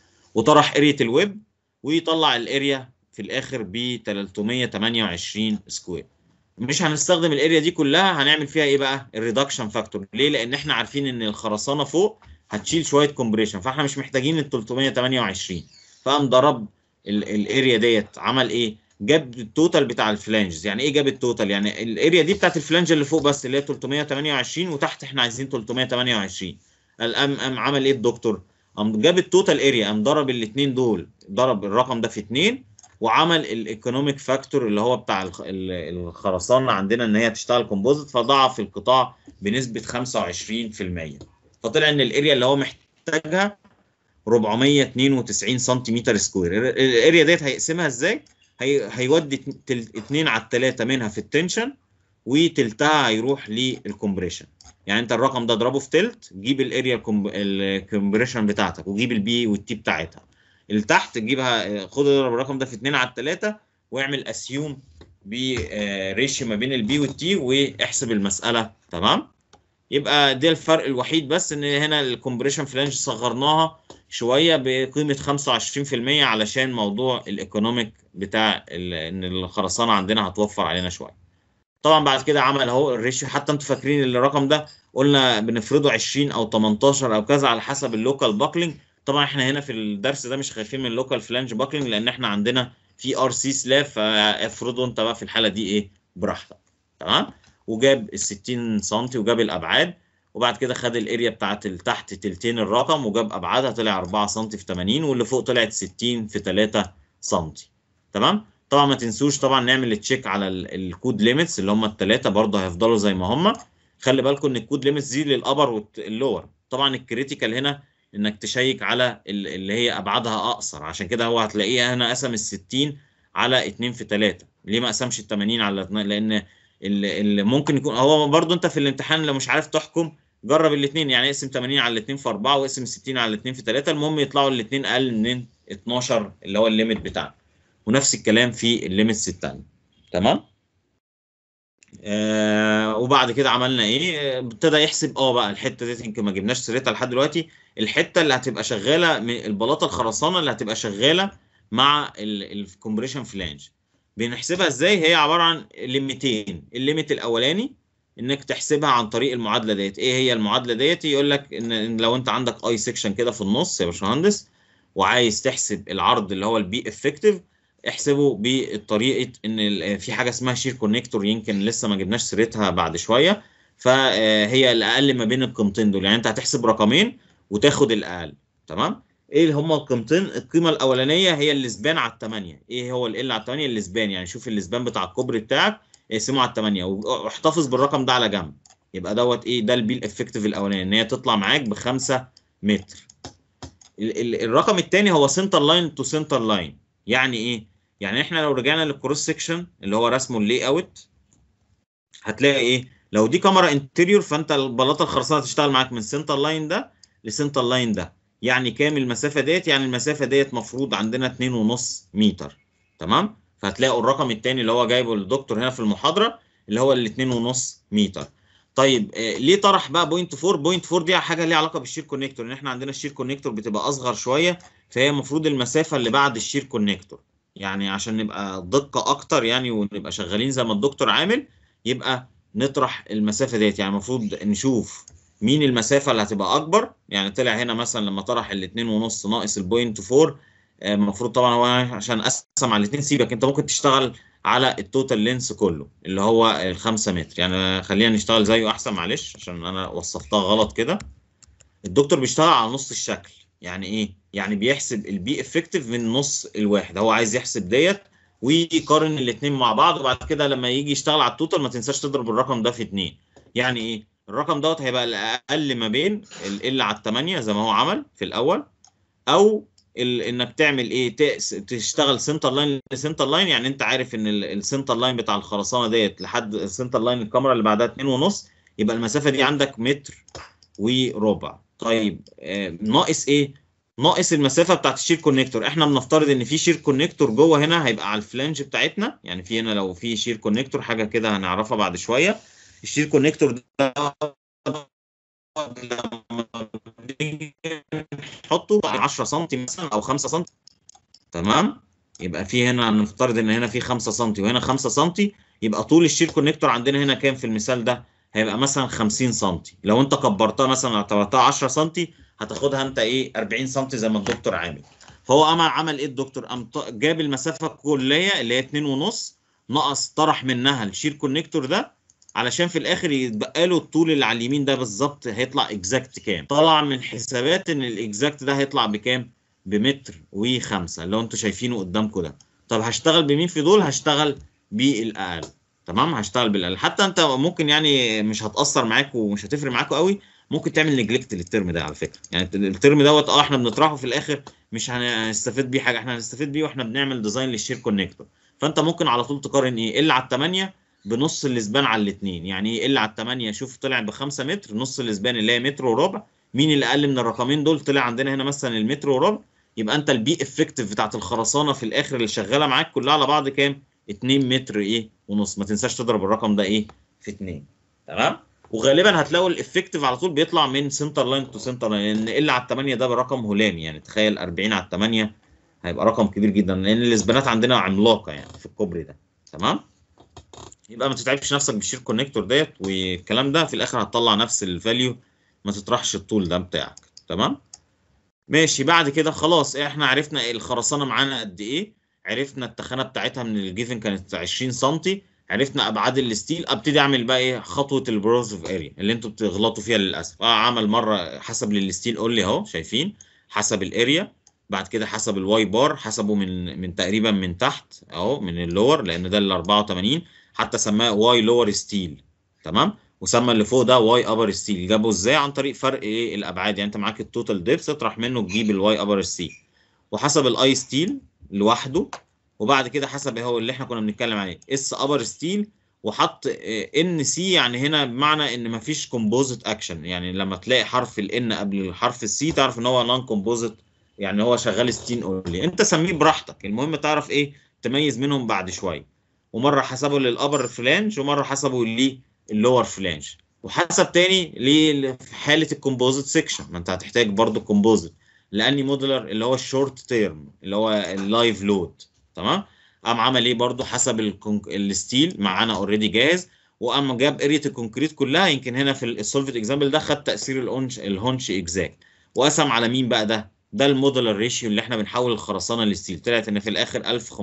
وطرح اريا الويب ويطلع الاريا في الاخر ب 328 سكوير مش هنستخدم الاريا دي كلها هنعمل فيها ايه بقى الريدكشن فاكتور ليه لان احنا عارفين ان الخرسانه فوق هتشيل شويه كومبريشن فاحنا مش محتاجين ال 328 فقام ضرب الاريا ديت عمل ايه جاب التوتال بتاع الفلانجز يعني ايه جاب التوتال يعني الاريا دي بتاعت الفلانج اللي فوق بس اللي هي 328 وتحت احنا عايزين 328 قام قام عمل ايه الدكتور قام جاب التوتال اريا قام ضرب الاثنين دول ضرب الرقم ده في اثنين وعمل الايكونوميك فاكتور اللي هو بتاع الخ- ال- الخرسانه عندنا ان هي تشتغل كومبوزيت فضاعف القطاع بنسبه 25% فطلع ان الاريا اللي هو محتاجها 492 سنتيمتر سكوير ال- الاريا ديت هيقسمها ازاي؟ هي... هيودي 2 على 3 منها في التنشن وتلتها هيروح للكمبريشن يعني انت الرقم ده اضربه في تلت جيب الاريا الكمبريشن بتاعتك وجيب البي والتي بتاعتها اللي تحت تجيبها خد اضرب الرقم ده في 2 على 3 واعمل اسيوم بريشيو ما بين البي والتي واحسب المساله تمام يبقى ده الفرق الوحيد بس ان هنا الكومبريشن فلانج صغرناها شويه بقيمه 25% علشان موضوع الايكونوميك بتاع ال- ان الخرسانه عندنا هتوفر علينا شويه طبعا بعد كده عمل اهو الريشيو حتى انتوا فاكرين الرقم ده قلنا بنفرضه 20 او 18 او كذا على حسب اللوكال باكلينج طبعا احنا هنا في الدرس ده مش خايفين من اللوكال فلانج باكلينج لان احنا عندنا في ار سي سلاب فافرضه انت بقى في الحاله دي ايه براحتك تمام وجاب ال 60 سم وجاب الابعاد وبعد كده خد الاريا بتاعت اللي تحت تلتين الرقم وجاب ابعادها طلع 4 سم في 80 واللي فوق طلعت 60 في 3 سم تمام طبعا ما تنسوش طبعا نعمل تشيك على ال- الكود ليميتس اللي هم الثلاثه برضه هيفضلوا زي ما هم خلي بالكم ان الكود ليميتس دي للابر واللور طبعا الكريتيكال هنا انك تشيك على ال- اللي هي ابعادها اقصر عشان كده هو هتلاقيها هنا قسم ال 60 على 2 في 3 ليه ما قسمش ال 80 على 2 لان اللي, اللي ممكن يكون هو برضو انت في الامتحان لو مش عارف تحكم جرب الاثنين يعني اقسم 80 على الاثنين في 4 واقسم 60 على الاثنين في 3 المهم يطلعوا الاثنين اقل من 12 اللي هو الليميت بتاعنا ونفس الكلام في الليميتس الثانيه تمام آه وبعد كده عملنا ايه آه، ابتدى يحسب اه بقى الحته دي يمكن ما جبناش سيرتها لحد دلوقتي الحته اللي هتبقى شغاله من البلاطه الخرسانه اللي هتبقى شغاله مع الكومبريشن فلانج بنحسبها ازاي هي عباره عن ليميتين الليميت الاولاني انك تحسبها عن طريق المعادله ديت ايه هي المعادله ديت يقول لك ان إن لو انت عندك اي سيكشن كده في النص يا باشمهندس وعايز تحسب العرض اللي هو البي افكتيف احسبه بطريقه ان ال- في حاجه اسمها شير كونكتور يمكن لسه ما جبناش سيرتها بعد شويه فهي الاقل ما بين القيمتين دول يعني انت هتحسب رقمين وتاخد الاقل تمام ايه اللي هما القيمتين القيمه الاولانيه هي الاسبان على الثمانيه ايه هو ال على الثمانيه الاسبان يعني شوف الاسبان بتاع الكوبري بتاعك اقسمه على الثمانيه واحتفظ بالرقم ده على جنب يبقى دوت ايه ده البي الافكتيف الاولاني ان هي تطلع معاك ب 5 متر ال ال الرقم الثاني هو سنتر لاين تو سنتر لاين يعني ايه يعني احنا لو رجعنا للكروس سكشن اللي هو رسمه اللي اوت هتلاقي ايه لو دي كاميرا انتريور فانت البلاطه الخرسانه هتشتغل معاك من سنتر لاين ده لسنتر لاين ده يعني كام المسافه ديت يعني المسافه ديت مفروض عندنا 2.5 متر تمام فهتلاقوا الرقم الثاني اللي هو جايبه الدكتور هنا في المحاضره اللي هو ال 2.5 متر طيب آه ليه طرح بقى بوينت 4 بوينت 4 دي حاجه ليها علاقه بالشير كونكتور ان احنا عندنا الشير كونكتور بتبقى اصغر شويه فهي المفروض المسافه اللي بعد الشير كونكتور يعني عشان نبقى دقه اكتر يعني ونبقى شغالين زي ما الدكتور عامل يبقى نطرح المسافه ديت يعني المفروض نشوف مين المسافه اللي هتبقى اكبر يعني طلع هنا مثلا لما طرح ال 2.5 ناقص البوينت 4 آه، المفروض طبعا هو عشان اقسم على الاثنين سيبك انت ممكن تشتغل على التوتال لينس كله اللي هو ال 5 متر يعني خلينا نشتغل زيه احسن معلش عشان انا وصفتها غلط كده الدكتور بيشتغل على نص الشكل يعني ايه يعني بيحسب البي افكتيف من نص الواحد هو عايز يحسب ديت ويقارن الاثنين مع بعض وبعد كده لما يجي يشتغل على التوتال ما تنساش تضرب الرقم ده في 2 يعني ايه الرقم دوت هيبقى الاقل ما بين ال على 8 زي ما هو عمل في الاول او ال انك تعمل ايه تقس تشتغل سنتر لاين لسنتر لاين يعني انت عارف ان السنتر لاين بتاع الخرسانه ديت لحد السنتر لاين الكاميرا اللي بعدها 2 ونص يبقى المسافه دي عندك متر وربع طيب آه ناقص ايه ناقص المسافه بتاعت الشير كونكتور احنا بنفترض ان في شير كونكتور جوه هنا هيبقى على الفلانج بتاعتنا يعني في هنا لو في شير كونكتور حاجه كده هنعرفها بعد شويه الشير كونكتور ده نحطه 10 سم مثلا او 5 سم تمام يبقى في هنا نفترض ان هنا في 5 سم وهنا 5 سم يبقى طول الشير كونكتور عندنا هنا كام في المثال ده هيبقى مثلا 50 سم لو انت كبرتها مثلا اعتبرتها 10 سم هتاخدها انت ايه 40 سم زي ما الدكتور عامل فهو عمل عمل ايه الدكتور قام جاب المسافه الكليه اللي هي 2 ونص نقص طرح منها الشير كونكتور ده علشان في الاخر يتبقى له الطول اللي على اليمين ده بالظبط هيطلع اكزاكت كام طلع من حسابات ان الاكزاكت ده هيطلع بكام بمتر وخمسة اللي هو انتوا شايفينه قدامكم ده طب هشتغل بمين في دول هشتغل بالاقل تمام هشتغل بالاقل حتى انت ممكن يعني مش هتاثر معاك ومش هتفرق معاكوا قوي ممكن تعمل نجلكت للترم ده على فكره يعني الترم دوت اه احنا بنطرحه في الاخر مش هنستفيد بيه حاجه احنا هنستفيد بيه واحنا بنعمل ديزاين للشير كونكتور فانت ممكن على طول تقارن ايه ال على الثمانيه بنص الاسبان على الاثنين يعني ايه ال على الثمانيه شوف طلع ب 5 متر نص الاسبان اللي هي متر وربع مين اللي اقل من الرقمين دول طلع عندنا هنا مثلا المتر وربع يبقى انت البي افكتيف بتاعت الخرسانه في الاخر اللي شغاله معاك كلها على بعض كام 2 متر ايه ونص ما تنساش تضرب الرقم ده ايه في 2 تمام وغالبا هتلاقوا الافكتيف على طول بيطلع من سنتر لاين تو سنتر لاين لان ال على الثمانيه ده برقم هلامي يعني تخيل 40 على الثمانيه هيبقى رقم كبير جدا لان الاسبانات عندنا عملاقه يعني في الكوبري ده تمام يبقى ما تتعبش نفسك بالشير كونكتور ديت والكلام ده في الاخر هتطلع نفس الفاليو ما تطرحش الطول ده بتاعك تمام ماشي بعد كده خلاص احنا عرفنا الخرسانه معانا قد ايه عرفنا التخانه بتاعتها من الجيفن كانت 20 سم عرفنا ابعاد الستيل ابتدي اعمل بقى ايه خطوه البروز اوف اريا اللي انتوا بتغلطوا فيها للاسف اه عمل مره حسب للستيل قول لي اهو شايفين حسب الاريا بعد كده حسب الواي بار حسبه من من تقريبا من تحت اهو من اللور لان ده ال 84 حتى سماه واي لور ستيل تمام وسمى اللي فوق ده واي ابر ستيل جابه ازاي عن طريق فرق ايه الابعاد يعني انت معاك التوتال ديبس اطرح منه تجيب الواي ابر ستيل وحسب الاي ستيل لوحده وبعد كده حسب هو اللي احنا كنا بنتكلم عليه اس ابر ستيل وحط ان سي يعني هنا بمعنى ان مفيش كومبوزيت اكشن يعني لما تلاقي حرف الان قبل حرف السي تعرف ان هو نون كومبوزيت يعني هو شغال ستين اونلي انت سميه براحتك المهم تعرف ايه تميز منهم بعد شويه ومره حسبه للابر فلانج ومره حسبه للور فلانج وحسب تاني ليه في حاله الكومبوزيت سيكشن ما انت هتحتاج برضو كومبوزيت لاني مودولر اللي هو الشورت تيرم اللي هو اللايف لود تمام قام عمل ايه برضو حسب الكونك... الستيل معانا اوريدي جاهز وقام جاب اريا الكونكريت كلها يمكن هنا في السولفت اكزامبل ده خد تاثير الهونش الهونش اكزاكت وقسم على مين بقى ده ده المودولار ريشيو اللي احنا بنحول الخرسانه للستيل طلعت ان في الاخر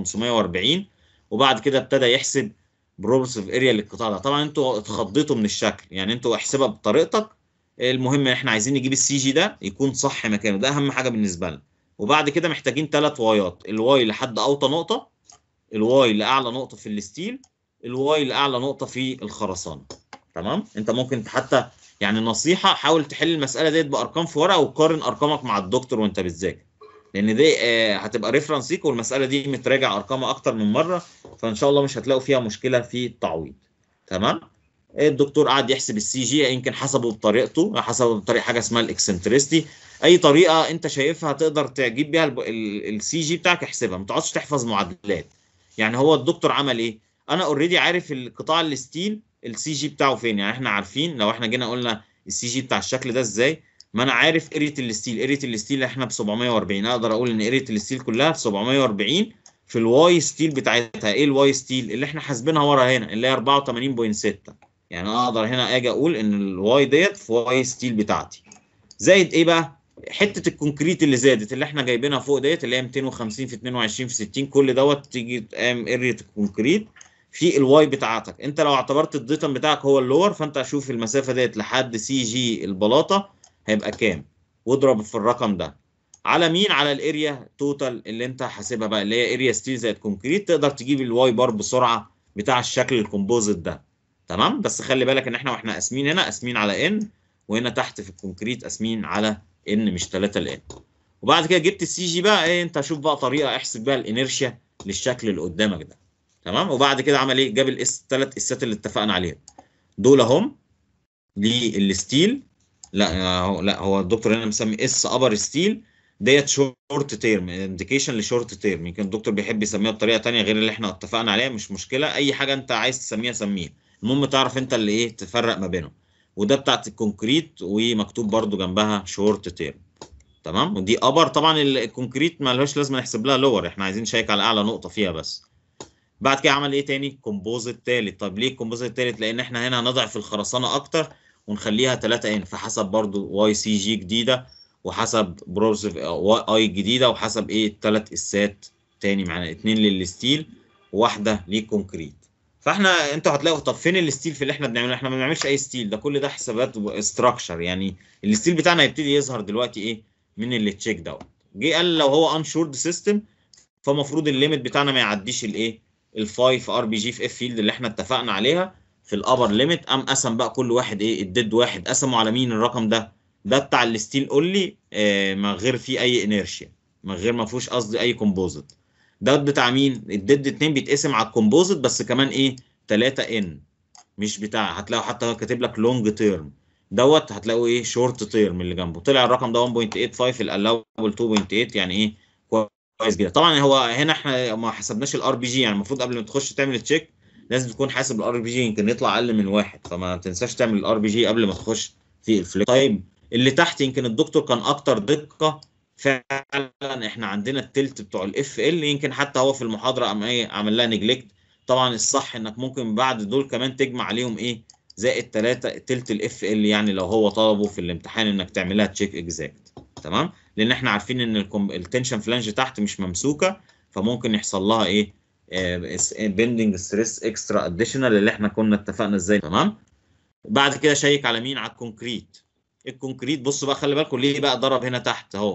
1540 وبعد كده ابتدى يحسب بروبسيف اريا للقطاع ده طبعا انتوا اتخضيتوا من الشكل يعني انتوا احسبها بطريقتك المهم احنا عايزين نجيب السي جي ده يكون صح مكانه ده اهم حاجه بالنسبه لنا وبعد كده محتاجين ثلاث وايات الواي لحد اوطى نقطه الواي لاعلى نقطه في الستيل الواي لاعلى نقطه في الخرسانه تمام انت ممكن حتى يعني نصيحه حاول تحل المساله ديت بارقام في ورقه وقارن ارقامك مع الدكتور وانت بتذاكر لان دي آه هتبقى ريفرنس ليك والمساله دي متراجع ارقامها اكتر من مره فان شاء الله مش هتلاقوا فيها مشكله في التعويض تمام الدكتور قعد يحسب السي جي يمكن حسبه بطريقته حسبه بطريقه حاجه اسمها الاكسنتريستي اي طريقه انت شايفها تقدر تجيب بيها السي جي بتاعك احسبها ما تقعدش تحفظ معادلات يعني هو الدكتور عمل ايه انا اوريدي عارف القطاع الستيل السي جي بتاعه فين يعني احنا عارفين لو احنا جينا قلنا السي جي بتاع الشكل ده ازاي ما انا عارف اريا الستيل اريا الستيل احنا ب 740 اقدر اقول ان اريا الستيل كلها ب 740 في الواي ستيل بتاعتها ايه الواي ستيل اللي احنا حاسبينها ورا هنا اللي هي 84.6 يعني اقدر هنا اجي اقول ان الواي ديت في واي ستيل بتاعتي زائد ايه بقى حته الكونكريت اللي زادت اللي احنا جايبينها فوق ديت اللي هي 250 في 22 في 60 كل دوت تيجي تقام اريا الكونكريت في الواي بتاعتك انت لو اعتبرت الديتم بتاعك هو اللور فانت اشوف المسافه ديت لحد سي جي البلاطه هيبقى كام واضرب في الرقم ده على مين على الاريا توتال اللي انت حاسبها بقى اللي هي اريا ستيل زائد كونكريت تقدر تجيب الواي بار بسرعه بتاع الشكل الكومبوزيت ده تمام بس خلي بالك ان احنا واحنا قاسمين هنا قاسمين على ان وهنا تحت في الكونكريت قاسمين على ان مش 3 لان وبعد كده جبت السي جي بقى ايه انت شوف بقى طريقه احسب بقى الانيرشيا للشكل اللي قدامك ده تمام وبعد كده عمل ايه جاب الاس ثلاث اسات اللي اتفقنا عليهم دول اهم للستيل لا هو لا هو الدكتور هنا مسمي اس ابر ستيل ديت شورت تيرم انديكيشن لشورت تيرم يمكن الدكتور بيحب يسميها بطريقه ثانيه غير اللي احنا اتفقنا عليها مش مشكله اي حاجه انت عايز تسميها سميها المهم تعرف انت اللي ايه تفرق ما بينهم وده بتاعت الكونكريت ومكتوب برده جنبها شورت تيرم تمام ودي ابر طبعا الكونكريت ما لهاش لازم نحسب لها لور احنا عايزين نشيك على اعلى نقطه فيها بس بعد كده عمل ايه تاني كومبوزيت تالت طب ليه الكومبوزيت تالت لان احنا هنا هنضعف الخرسانه اكتر ونخليها 3 ان فحسب برضو واي سي جي جديده وحسب بروسيف اي جديده وحسب ايه الثلاث اسات تاني معانا اتنين للستيل وواحده للكونكريت فاحنا انتوا هتلاقوا طب فين الستيل في اللي احنا بنعمله احنا ما بنعملش اي ستيل ده كل ده حسابات استراكشر يعني الستيل بتاعنا هيبتدي يظهر دلوقتي ايه من اللي تشيك دوت جه قال لو هو انشورد سيستم فالمفروض الليميت بتاعنا ما يعديش الايه ال5 ار بي جي في اف فيلد اللي احنا اتفقنا عليها في الابر ليميت قام قسم بقى كل واحد ايه الديد واحد قسموا على مين الرقم ده ده بتاع الستيل اونلي آه من غير فيه اي انيرشيا من غير ما فيهوش قصدي اي كومبوزيت ده بتاع مين الديد 2 بيتقسم على الكومبوزيت بس كمان ايه 3 ان مش بتاع هتلاقوا حتى هو كاتب لك لونج تيرم دوت هتلاقوا ايه شورت تيرم اللي جنبه طلع الرقم ده 1.85 الالاوبل 2.8 يعني ايه كويس جدا طبعا هو هنا احنا ما حسبناش الار بي جي يعني المفروض قبل ما تخش تعمل تشيك لازم تكون حاسب الار بي جي يمكن يطلع اقل من واحد فما تنساش تعمل الار بي جي قبل ما تخش في الفليك طيب اللي تحت يمكن الدكتور كان اكتر دقه فعلا احنا عندنا التلت بتوع الاف ال يمكن حتى هو في المحاضره قام ايه عمل لها نجلكت طبعا الصح انك ممكن بعد دول كمان تجمع عليهم ايه زائد 3 تلت الاف ال يعني لو هو طلبه في الامتحان انك تعملها تشيك اكزاكت تمام لان احنا عارفين ان التنشن فلانج تحت مش ممسوكه فممكن يحصل لها ايه بيندنج ستريس اكسترا اديشنال اللي احنا كنا اتفقنا ازاي تمام بعد كده شيك على مين على الكونكريت الكونكريت بصوا بقى خلي بالكم ليه بقى ضرب هنا تحت اهو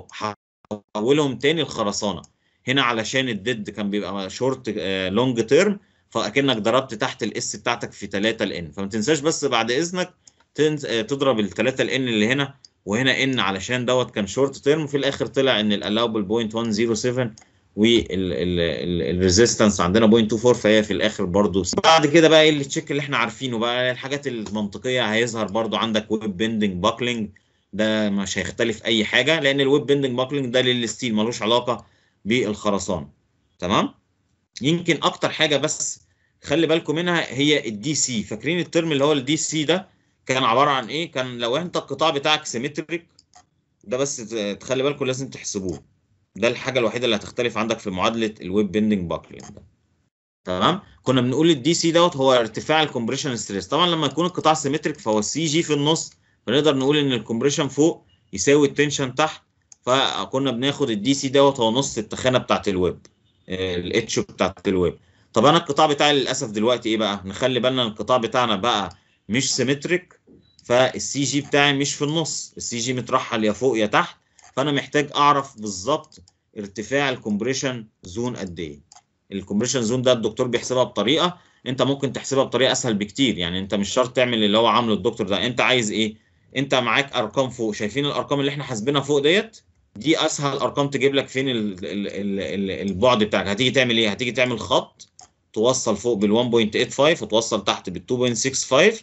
حولهم تاني الخرسانه هنا علشان الديد كان بيبقى شورت لونج تيرم فاكنك ضربت تحت الاس بتاعتك في 3 الان فما تنساش بس بعد اذنك تنز... تضرب ال 3 الان اللي هنا وهنا ان علشان دوت كان شورت تيرم في الاخر طلع ان الالاوبل بوينت 107 والريزيستنس عندنا 0.24 فهي في الاخر برضو بعد كده بقى ايه التشيك اللي احنا عارفينه بقى الحاجات المنطقيه هيظهر برضو عندك ويب بيندنج باكلينج ده مش هيختلف اي حاجه لان الويب بيندنج باكلينج ده للستيل ملوش علاقه بالخرسانه تمام يمكن اكتر حاجه بس خلي بالكم منها هي الدي سي فاكرين الترم اللي هو الدي سي ده كان عباره عن ايه كان لو انت القطاع بتاعك سيمتريك ده بس تخلي بالكم لازم تحسبوه ده الحاجه الوحيده اللي هتختلف عندك في معادله الويب بيندنج باكلينج ده تمام كنا بنقول الدي سي دوت هو ارتفاع الكومبريشن ستريس طبعا لما يكون القطاع سيمتريك فهو السي جي في النص فنقدر نقول ان الكومبريشن فوق يساوي التنشن تحت فكنا بناخد الدي سي دوت هو نص التخانه بتاعت الويب الاتش بتاعت الويب طب انا القطاع بتاعي للاسف دلوقتي ايه بقى نخلي بالنا القطاع بتاعنا بقى مش سيمتريك فالسي جي بتاعي مش في النص السي جي مترحل يا فوق يا تحت فانا محتاج اعرف بالظبط ارتفاع الكومبريشن زون قد ايه الكومبريشن زون ده الدكتور بيحسبها بطريقه انت ممكن تحسبها بطريقه اسهل بكتير يعني انت مش شرط تعمل اللي هو عامله الدكتور ده انت عايز ايه انت معاك ارقام فوق شايفين الارقام اللي احنا حاسبينها فوق ديت دي اسهل ارقام تجيب لك فين ال ال ال ال البعد بتاعك هتيجي تعمل ايه هتيجي تعمل خط توصل فوق بال 1.85 وتوصل تحت بال 2.65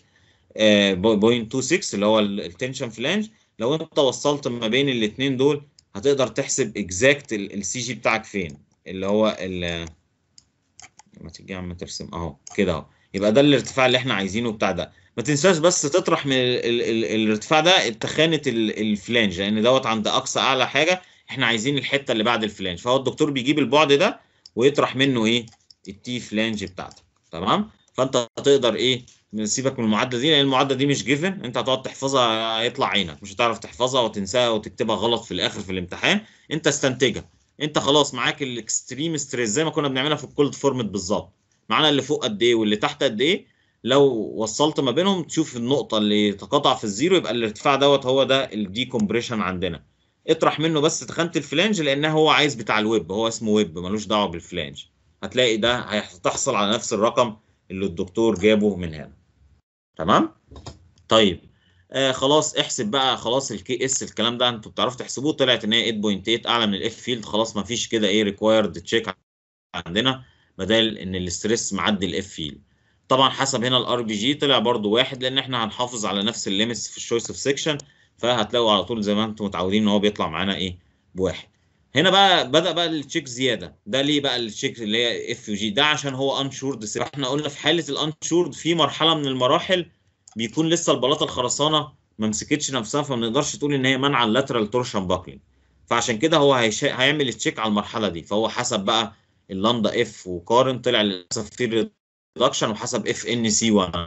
0.26 اللي هو التنشن فلانج لو انت وصلت ما بين الاثنين دول هتقدر تحسب اكزاكت السي جي بتاعك فين اللي هو ال ما تيجي يا عم ترسم اهو كده اهو يبقى ده الارتفاع اللي احنا عايزينه بتاع ده ما تنساش بس تطرح من ال ال ال الارتفاع ده تخانه الفلانج لان دوت عند اقصى اعلى حاجه احنا عايزين الحته اللي بعد الفلانج فهو الدكتور بيجيب البعد ده ويطرح منه ايه التي فلانج بتاعتك تمام فانت هتقدر ايه سيبك من المعادله دي لان المعادله دي مش جيفن انت هتقعد تحفظها هيطلع عينك مش هتعرف تحفظها وتنساها وتكتبها غلط في الاخر في الامتحان انت استنتجها انت خلاص معاك الاكستريم ستريس زي ما كنا بنعملها في الكولد فورمت بالظبط معانا اللي فوق قد ايه واللي تحت قد ايه لو وصلت ما بينهم تشوف النقطه اللي تقاطع في الزيرو يبقى الارتفاع دوت هو ده الدي كومبريشن عندنا اطرح منه بس تخانه الفلانج لان هو عايز بتاع الويب هو اسمه ويب ملوش دعوه بالفلانج هتلاقي ده هتحصل على نفس الرقم اللي الدكتور جابه من هنا تمام طيب آه خلاص احسب بقى خلاص الكي اس الكلام ده انتوا بتعرفوا تحسبوه طلعت ان هي 8.8 اعلى من الاف فيلد خلاص ما فيش كده ايه ريكوايرد تشيك عندنا بدل ان الاستريس معدي الاف فيلد طبعا حسب هنا الار بي جي طلع برده واحد لان احنا هنحافظ على نفس الليميتس في الشويس اوف سيكشن فهتلاقوا على طول زي ما انتم متعودين ان هو بيطلع معانا ايه بواحد هنا بقى بدا بقى التشيك زياده ده ليه بقى التشيك اللي هي اف يو جي ده عشان هو انشورد احنا قلنا في حاله الانشورد في مرحله من المراحل بيكون لسه البلاطه الخرسانه ما مسكتش نفسها فما نقدرش تقول ان هي منع اللاترال تورشن باكلينج فعشان كده هو هيش... هيعمل تشيك على المرحله دي فهو حسب بقى اللاندا اف وقارن طلع للاسف في ريدكشن وحسب اف ان سي 1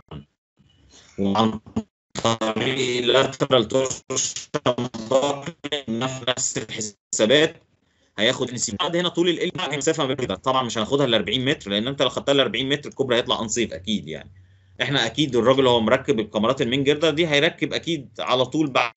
وعن طريق اللاترال تورشن باكلينج نفس الحسابات هياخد ان سي بعد هنا طول ال مسافه ما بين طبعا مش هناخدها ل 40 متر لان انت لو خدتها ل 40 متر الكوبري هيطلع انصيف اكيد يعني احنا اكيد الراجل هو مركب الكاميرات المين جردر دي هيركب اكيد على طول بعد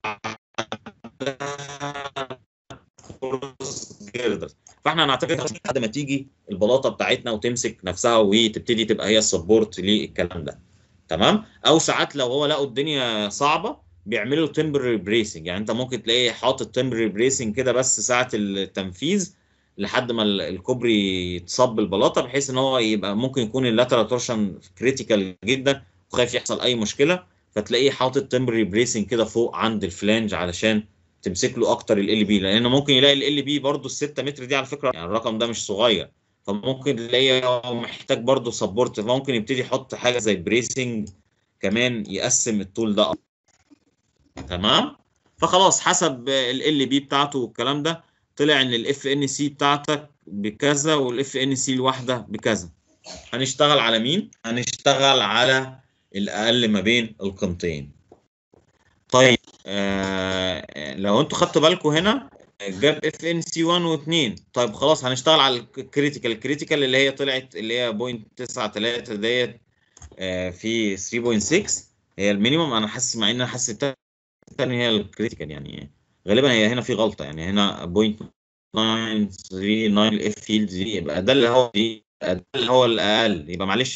جردر فاحنا هنعتقد لحد ما تيجي البلاطه بتاعتنا وتمسك نفسها وتبتدي تبقى هي السبورت للكلام ده تمام او ساعات لو هو لقوا الدنيا صعبه بيعملوا تمبرري بريسنج يعني انت ممكن تلاقيه حاطط تمبرري بريسنج كده بس ساعه التنفيذ لحد ما الكوبري يتصب البلاطه بحيث ان هو يبقى ممكن يكون اللاترال تورشن كريتيكال جدا وخايف يحصل اي مشكله فتلاقيه حاطط تمبرري بريسنج كده فوق عند الفلانج علشان تمسك له اكتر ال بي لان ممكن يلاقي ال بي برده ال 6 متر دي على فكره يعني الرقم ده مش صغير فممكن تلاقيه محتاج برده سبورت فممكن يبتدي يحط حاجه زي بريسنج كمان يقسم الطول ده تمام فخلاص حسب ال بي بتاعته والكلام ده طلع ان الاف ان سي بتاعتك بكذا والاف ان سي الواحده بكذا هنشتغل على مين هنشتغل على الاقل ما بين القيمتين طيب آه لو انتوا خدتوا بالكم هنا جاب اف ان سي 1 و2 طيب خلاص هنشتغل على الكريتيكال الكريتيكال اللي هي طلعت اللي هي 0.93 ديت آه في 3.6 هي المينيمم انا حاسس مع ان انا حاسس ان هي الكريتيكال يعني غالبا هي هنا في غلطه يعني هنا 0.939 الاف فيلد دي يبقى ده اللي هو دي ده اللي هو الاقل يبقى معلش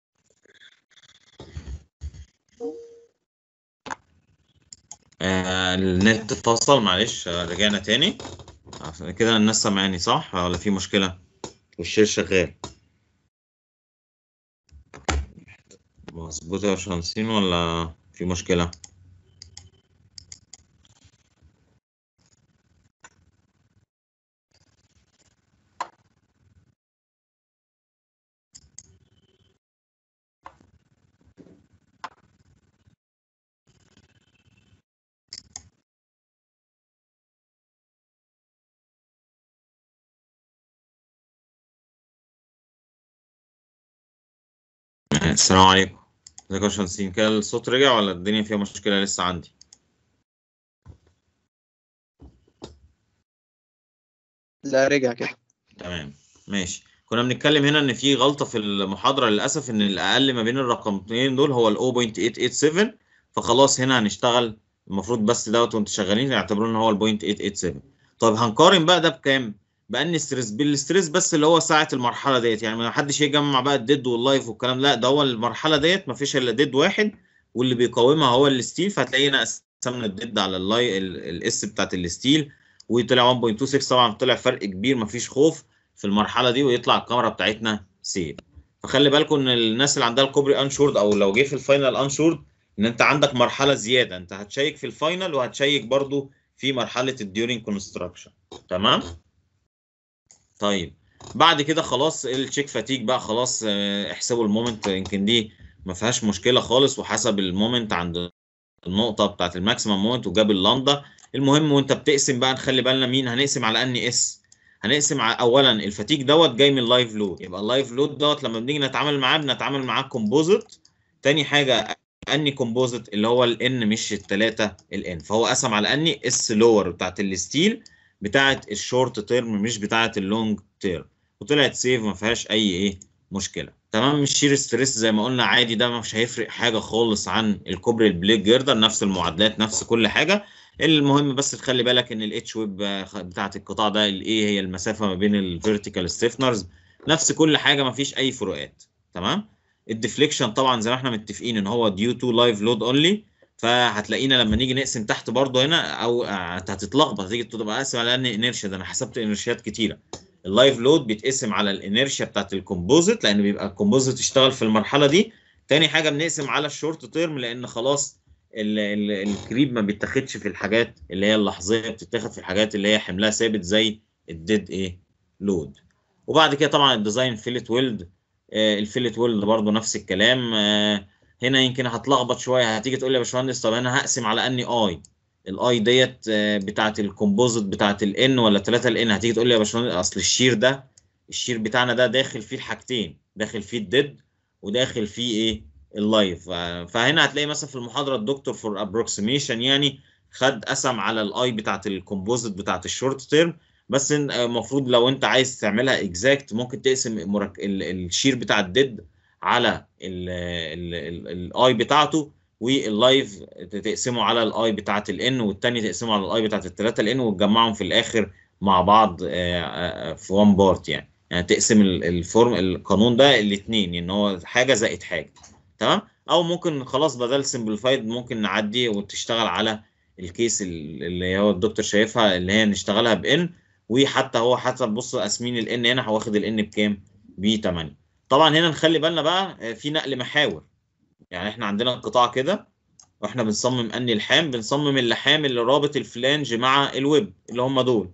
آه آه، النت فصل معلش آه، رجعنا تاني عشان كده الناس سامعاني صح ولا في مشكلة والشير شغال مظبوط يا شمسين ولا في مشكلة السلام عليكم ازيكم يا شمسين كده الصوت رجع ولا الدنيا فيها مشكلة لسه عندي لا رجع كده تمام ماشي كنا بنتكلم هنا ان في غلطه في المحاضره للاسف ان الاقل ما بين الرقمين دول هو ال 0.887 فخلاص هنا هنشتغل المفروض بس دوت وانتوا شغالين يعتبروا ان هو ال 0.887 طب هنقارن بقى ده بكام؟ بان ستريس بالستريس بس اللي هو ساعه المرحله ديت يعني ما حدش يجمع بقى الديد واللايف والكلام لا ده هو المرحله ديت ما فيش الا ديد واحد واللي بيقاومها هو الستيل فهتلاقينا قسمنا الديد على اللاي الاس بتاعت الستيل وطلع 1.26 طبعا طلع فرق كبير مفيش خوف في المرحله دي ويطلع الكاميرا بتاعتنا سيف فخلي بالكم ان الناس اللي عندها الكوبري انشورد او لو جه في الفاينل انشورد ان انت عندك مرحله زياده انت هتشيك في الفاينل وهتشيك برضو في مرحله الديورنج كونستراكشن تمام طيب بعد كده خلاص التشيك فاتيك بقى خلاص اه، احسبوا المومنت يمكن دي ما فيهاش مشكله خالص وحسب المومنت عند النقطه بتاعت الماكسيمم مومنت وجاب اللامدا المهم وانت بتقسم بقى نخلي بالنا مين هنقسم على ان اس هنقسم على اولا الفتيك دوت جاي من اللايف لود يبقى اللايف لود دوت لما بنيجي نتعامل معاه بنتعامل معاه كومبوزيت تاني حاجه اني كومبوزيت اللي هو الان مش الثلاثه الان فهو قسم على اني اس لور بتاعت الستيل بتاعت الشورت تيرم مش بتاعت اللونج تيرم وطلعت سيف ما فيهاش اي ايه مشكله تمام الشير ستريس زي ما قلنا عادي ده مش هيفرق حاجه خالص عن الكوبري البليك جيردر نفس المعادلات نفس كل حاجه المهم بس تخلي بالك ان الاتش ويب بتاعت القطاع ده الايه هي المسافه ما بين الفيرتيكال ستيفنرز نفس كل حاجه ما فيش اي فروقات تمام الديفليكشن طبعا زي ما احنا متفقين ان هو ديو تو لايف لود اونلي فهتلاقينا لما نيجي نقسم تحت برضه هنا او هتتلخبط هتيجي تبقى قاسم على ان انيرشيا ده انا حسبت انيرشيات كتيره اللايف لود بيتقسم على الانيرشيا بتاعت الكومبوزيت لان بيبقى الكومبوزيت اشتغل في المرحله دي تاني حاجه بنقسم على الشورت تيرم لان خلاص ال ال الكريب ما بيتاخدش في الحاجات اللي هي اللحظيه بتتاخد في الحاجات اللي هي حملها ثابت زي الديد ايه لود وبعد كده طبعا الديزاين فيلت ويلد آه الفيلت ويلد برضو نفس الكلام آه هنا يمكن هتلخبط شويه هتيجي تقول لي يا باشمهندس طب انا هقسم على اني اي الاي ديت آه بتاعه الكومبوزيت بتاعه الان ولا 3 الان هتيجي تقول لي يا باشمهندس اصل الشير ده الشير بتاعنا ده داخل فيه الحاجتين داخل فيه الديد وداخل فيه ايه اللايف فهنا هتلاقي مثلا في المحاضره الدكتور فور ابروكسيميشن يعني خد قسم على الاي بتاعه الكومبوزيت بتاعه الشورت تيرم بس المفروض لو انت عايز تعملها اكزاكت ممكن تقسم مرك... الشير بتاع الديد على الاي بتاعته واللايف تقسمه على الاي بتاعه الان والتاني تقسمه على الاي بتاعه الثلاثه الان وتجمعهم في الاخر مع بعض في وان بارت يعني يعني تقسم الفورم القانون ده الاثنين ان هو حاجه زائد حاجه تمام او ممكن خلاص بدل سمبليفايد ممكن نعدي وتشتغل على الكيس اللي هو الدكتور شايفها اللي هي نشتغلها بان وحتى هو حتى بص قاسمين الان هنا واخد الان بكام ب 8 طبعا هنا نخلي بالنا بقى في نقل محاور يعني احنا عندنا قطاع كده واحنا بنصمم اني اللحام بنصمم اللحام اللي رابط الفلانج مع الويب اللي هم دول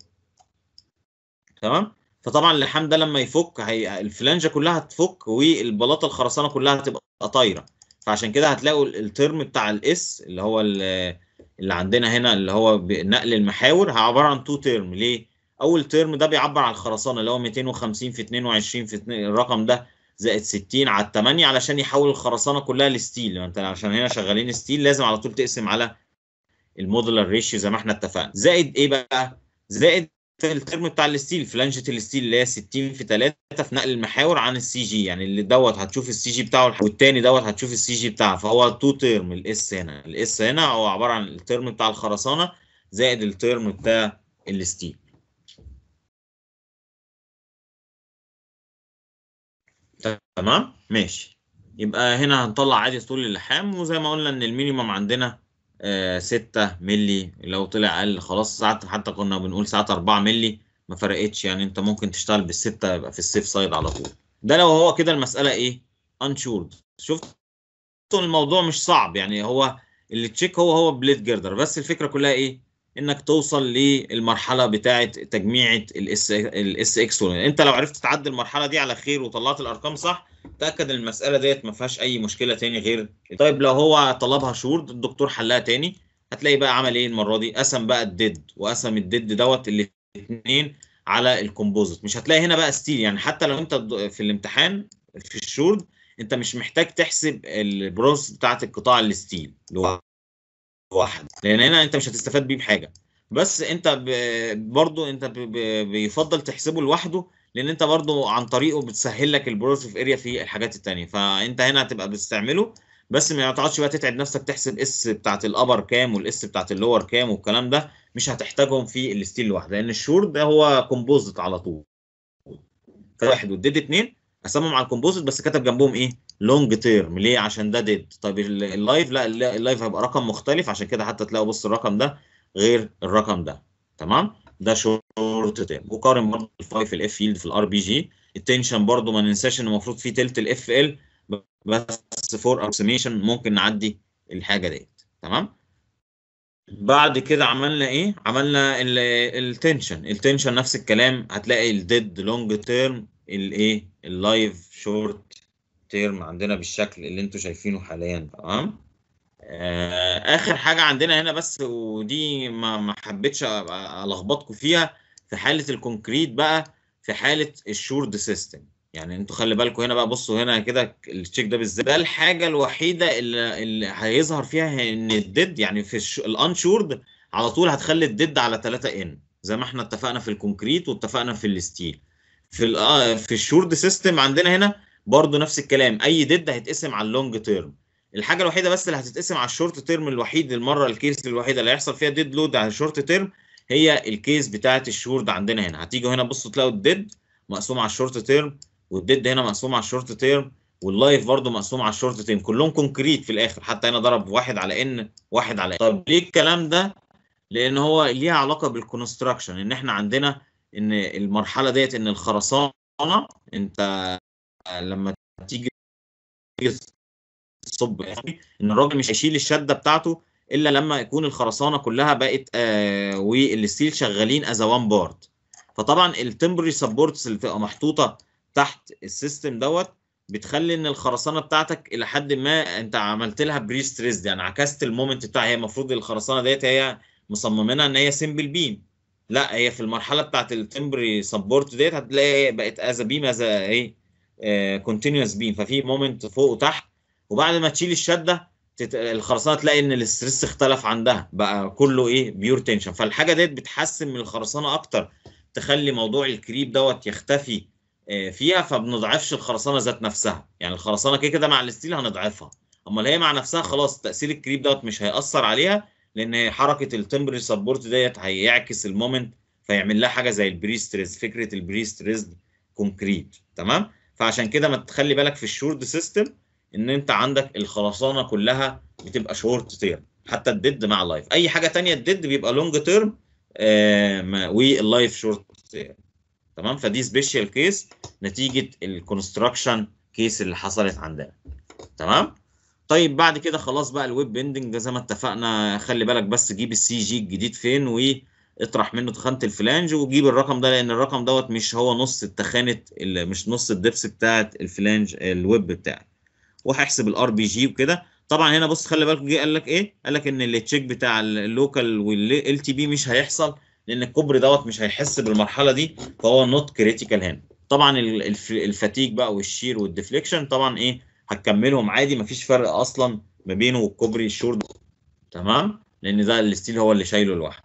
تمام فطبعا اللحام ده لما يفك هي الفلانجه كلها هتفك والبلاطه الخرسانه كلها هتبقى طايره فعشان كده هتلاقوا الترم بتاع الاس اللي هو اللي عندنا هنا اللي هو نقل المحاور عباره عن تو ترم ليه اول ترم ده بيعبر عن الخرسانه اللي هو 250 في 22 في 2 الرقم ده زائد 60 على 8 علشان يحول الخرسانه كلها لستيل انت عشان هنا شغالين ستيل لازم على طول تقسم على المودولار ريشيو زي ما احنا اتفقنا زائد ايه بقى زائد الترم بتاع الستيل فلانجه الستيل اللي هي 60 في 3 في نقل المحاور عن السي جي يعني اللي دوت هتشوف السي جي بتاعه والتاني دوت هتشوف السي جي بتاعه فهو تو ترم الاس هنا الاس هنا هو عباره عن الترم بتاع الخرسانه زائد الترم بتاع الستيل تمام ماشي يبقى هنا هنطلع عادي طول اللحام وزي ما قلنا ان المينيمم عندنا آه 6 مللي لو طلع اقل خلاص ساعات حتى كنا بنقول ساعات 4 مللي ما فرقتش يعني انت ممكن تشتغل بالستة يبقى في السيف سايد على طول ده لو هو كده المسألة ايه انشورد شفت الموضوع مش صعب يعني هو اللي تشيك هو هو بليد جردر بس الفكرة كلها ايه انك توصل للمرحله بتاعه تجميعه الاس الاس اكس انت لو عرفت تعدي المرحله دي على خير وطلعت الارقام صح تاكد ان المساله ديت ما فيهاش اي مشكله تاني غير طيب لو هو طلبها شورد الدكتور حلها تاني هتلاقي بقى عمل ايه المره دي قسم بقى الديد وقسم الديد دوت الاثنين على الكومبوزيت مش هتلاقي هنا بقى ستيل يعني حتى لو انت في الامتحان في الشورد انت مش محتاج تحسب البروس بتاعت القطاع الستيل لوحده لان هنا انت مش هتستفاد بيه بحاجه بس انت ب... برضو انت ب... ب... بيفضل تحسبه لوحده لان انت برضو عن طريقه بتسهل لك البروسيف اريا في الحاجات التانية فانت هنا هتبقى بتستعمله بس ما تقعدش بقى تتعب نفسك تحسب اس بتاعت الابر كام والاس بتاعت اللور كام والكلام ده مش هتحتاجهم في الستيل لوحده لان الشورت ده هو كومبوزيت على طول فواحد والديد اتنين قسمهم على الكومبوزيت بس كتب جنبهم ايه لونج تيرم ليه عشان ده ديد طيب اللايف لا اللايف هيبقى رقم مختلف عشان كده حتى تلاقوا بص الرقم ده غير الرقم ده تمام ده شورت تيرم وقارن برضه الفاي في الاف فيلد في الار بي جي التنشن برضه ما ننساش ان المفروض فيه تلت الاف ال بس فور ابروكسيميشن ممكن نعدي الحاجه ديت تمام بعد كده عملنا ايه عملنا التنشن التنشن نفس الكلام هتلاقي الديد لونج تيرم الايه اللايف شورت تيرم عندنا بالشكل اللي انتوا شايفينه حاليا تمام آه اخر حاجه عندنا هنا بس ودي ما ما حبيتش الخبطكم فيها في حاله الكونكريت بقى في حاله الشورد سيستم يعني انتوا خلي بالكم هنا بقى بصوا هنا كده التشيك ده بالذات ده الحاجه الوحيده اللي, اللي هيظهر فيها ان الديد يعني في الانشورد على طول هتخلي الديد على 3 ان زي ما احنا اتفقنا في الكونكريت واتفقنا في الستيل في ال في الشورد سيستم عندنا هنا برضو نفس الكلام اي ديد هيتقسم على اللونج تيرم الحاجه الوحيده بس اللي هتتقسم على الشورت تيرم الوحيد المره الكيس الوحيده اللي هيحصل فيها ديد لود على الشورت تيرم هي الكيس بتاعه الشورد عندنا هنا هتيجوا هنا بصوا تلاقوا الديد مقسوم على الشورت تيرم والديد هنا مقسوم على الشورت تيرم واللايف برضو مقسوم على الشورت تيرم كلهم كونكريت في الاخر حتى هنا ضرب واحد على ان واحد على ان طب ليه الكلام ده لان هو ليها علاقه بالكونستراكشن ان احنا عندنا ان المرحله ديت ان الخرسانه انت لما تيجي تصب ان الراجل مش هيشيل الشده بتاعته الا لما يكون الخرسانه كلها بقت آه والستيل شغالين از وان بارت فطبعا التمبري سبورتس اللي بتبقى محطوطه تحت السيستم دوت بتخلي ان الخرسانه بتاعتك الى حد ما انت عملت لها بريست ريزد يعني عكست المومنت بتاعها هي المفروض الخرسانه ديت هي مصممينها ان هي سمبل بيم لا هي في المرحله بتاعت التمبري سبورت ديت هتلاقي بقت از بيم از ايه كونتينوس بيم ففي مومنت فوق وتحت وبعد ما تشيل الشده تت... الخرسانه تلاقي ان الاسترس اختلف عندها بقى كله ايه بيور تنشن فالحاجه ديت بتحسن من الخرسانه اكتر تخلي موضوع الكريب دوت يختفي فيها فبنضعفش الخرسانه ذات نفسها يعني الخرسانه كده كده مع الستيل هنضعفها امال هي مع نفسها خلاص تاثير الكريب دوت مش هياثر عليها لان حركه التمبري سبورت ديت هيعكس المومنت فيعمل لها حاجه زي البريستريز فكره البريستريز كونكريت تمام فعشان كده ما تخلي بالك في الشورد سيستم ان انت عندك الخرسانه كلها بتبقى شورت تيرم حتى الديد مع اللايف اي حاجه تانية الديد بيبقى لونج تيرم آه واللايف شورت تيرم تمام فدي سبيشال كيس نتيجه الكونستراكشن كيس اللي حصلت عندنا تمام طيب بعد كده خلاص بقى الويب بيندنج زي ما اتفقنا خلي بالك بس جيب السي جي الجديد فين واطرح منه تخانه الفلانج وجيب الرقم ده لان الرقم دوت مش هو نص التخانه مش نص الدبس بتاعه الفلانج الويب بتاعك وهحسب الار بي جي وكده طبعا هنا بص خلي بالك جه قال لك ايه قال لك ان التشيك بتاع اللوكال والال تي بي مش هيحصل لان الكوبري دوت مش هيحس بالمرحله دي فهو نوت كريتيكال هنا طبعا الفتيج بقى والشير والديفليكشن طبعا ايه هتكملهم عادي مفيش فرق اصلا ما بينه والكوبري الشورت تمام لان ده الستيل هو اللي شايله لوحده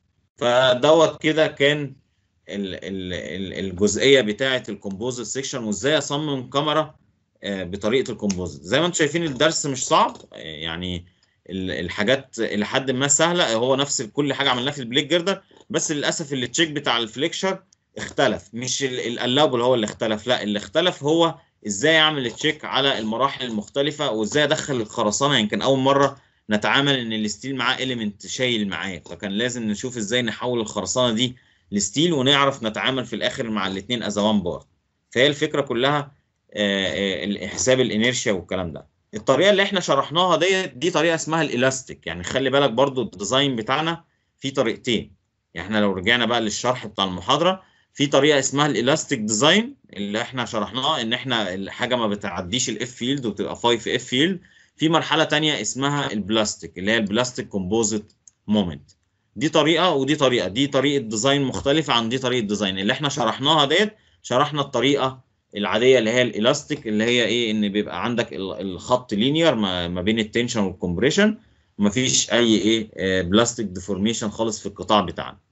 فدوت كده كان ال ال ال الجزئيه بتاعه الكومبوزيت سيكشن وازاي اصمم كاميرا بطريقه الكومبوزيت زي ما انتم شايفين الدرس مش صعب يعني الحاجات الى حد ما سهله هو نفس كل حاجه عملناها في البليك جردر بس للاسف التشيك بتاع الفليكشر اختلف مش القلابل هو اللي اختلف لا اللي اختلف هو ازاي اعمل تشيك على المراحل المختلفه وازاي ادخل الخرسانه يمكن اول مره نتعامل ان الستيل معاه اليمنت شايل معاه فكان لازم نشوف ازاي نحول الخرسانه دي لستيل ونعرف نتعامل في الاخر مع الاثنين از وان بار فهي الفكره كلها آه، آه، حساب الانيرشيا والكلام ده الطريقه اللي احنا شرحناها ديت دي طريقه اسمها الالاستيك يعني خلي بالك برضو الديزاين بتاعنا في طريقتين يعني احنا لو رجعنا بقى للشرح بتاع المحاضره في طريقه اسمها الالاستيك ديزاين اللي احنا شرحناها ان احنا الحاجه ما بتعديش الاف فيلد وتبقى 5 اف فيلد في مرحله تانية اسمها البلاستيك اللي هي البلاستيك كومبوزيت مومنت دي طريقه ودي طريقه دي طريقه ديزاين مختلفه عن دي طريقه ديزاين اللي احنا شرحناها ديت شرحنا الطريقه العاديه اللي هي الالاستيك اللي هي ايه ان بيبقى عندك ال- الخط لينير ما ما بين التنشن والكمبريشن مفيش اي ايه بلاستيك ديفورميشن خالص في القطاع بتاعنا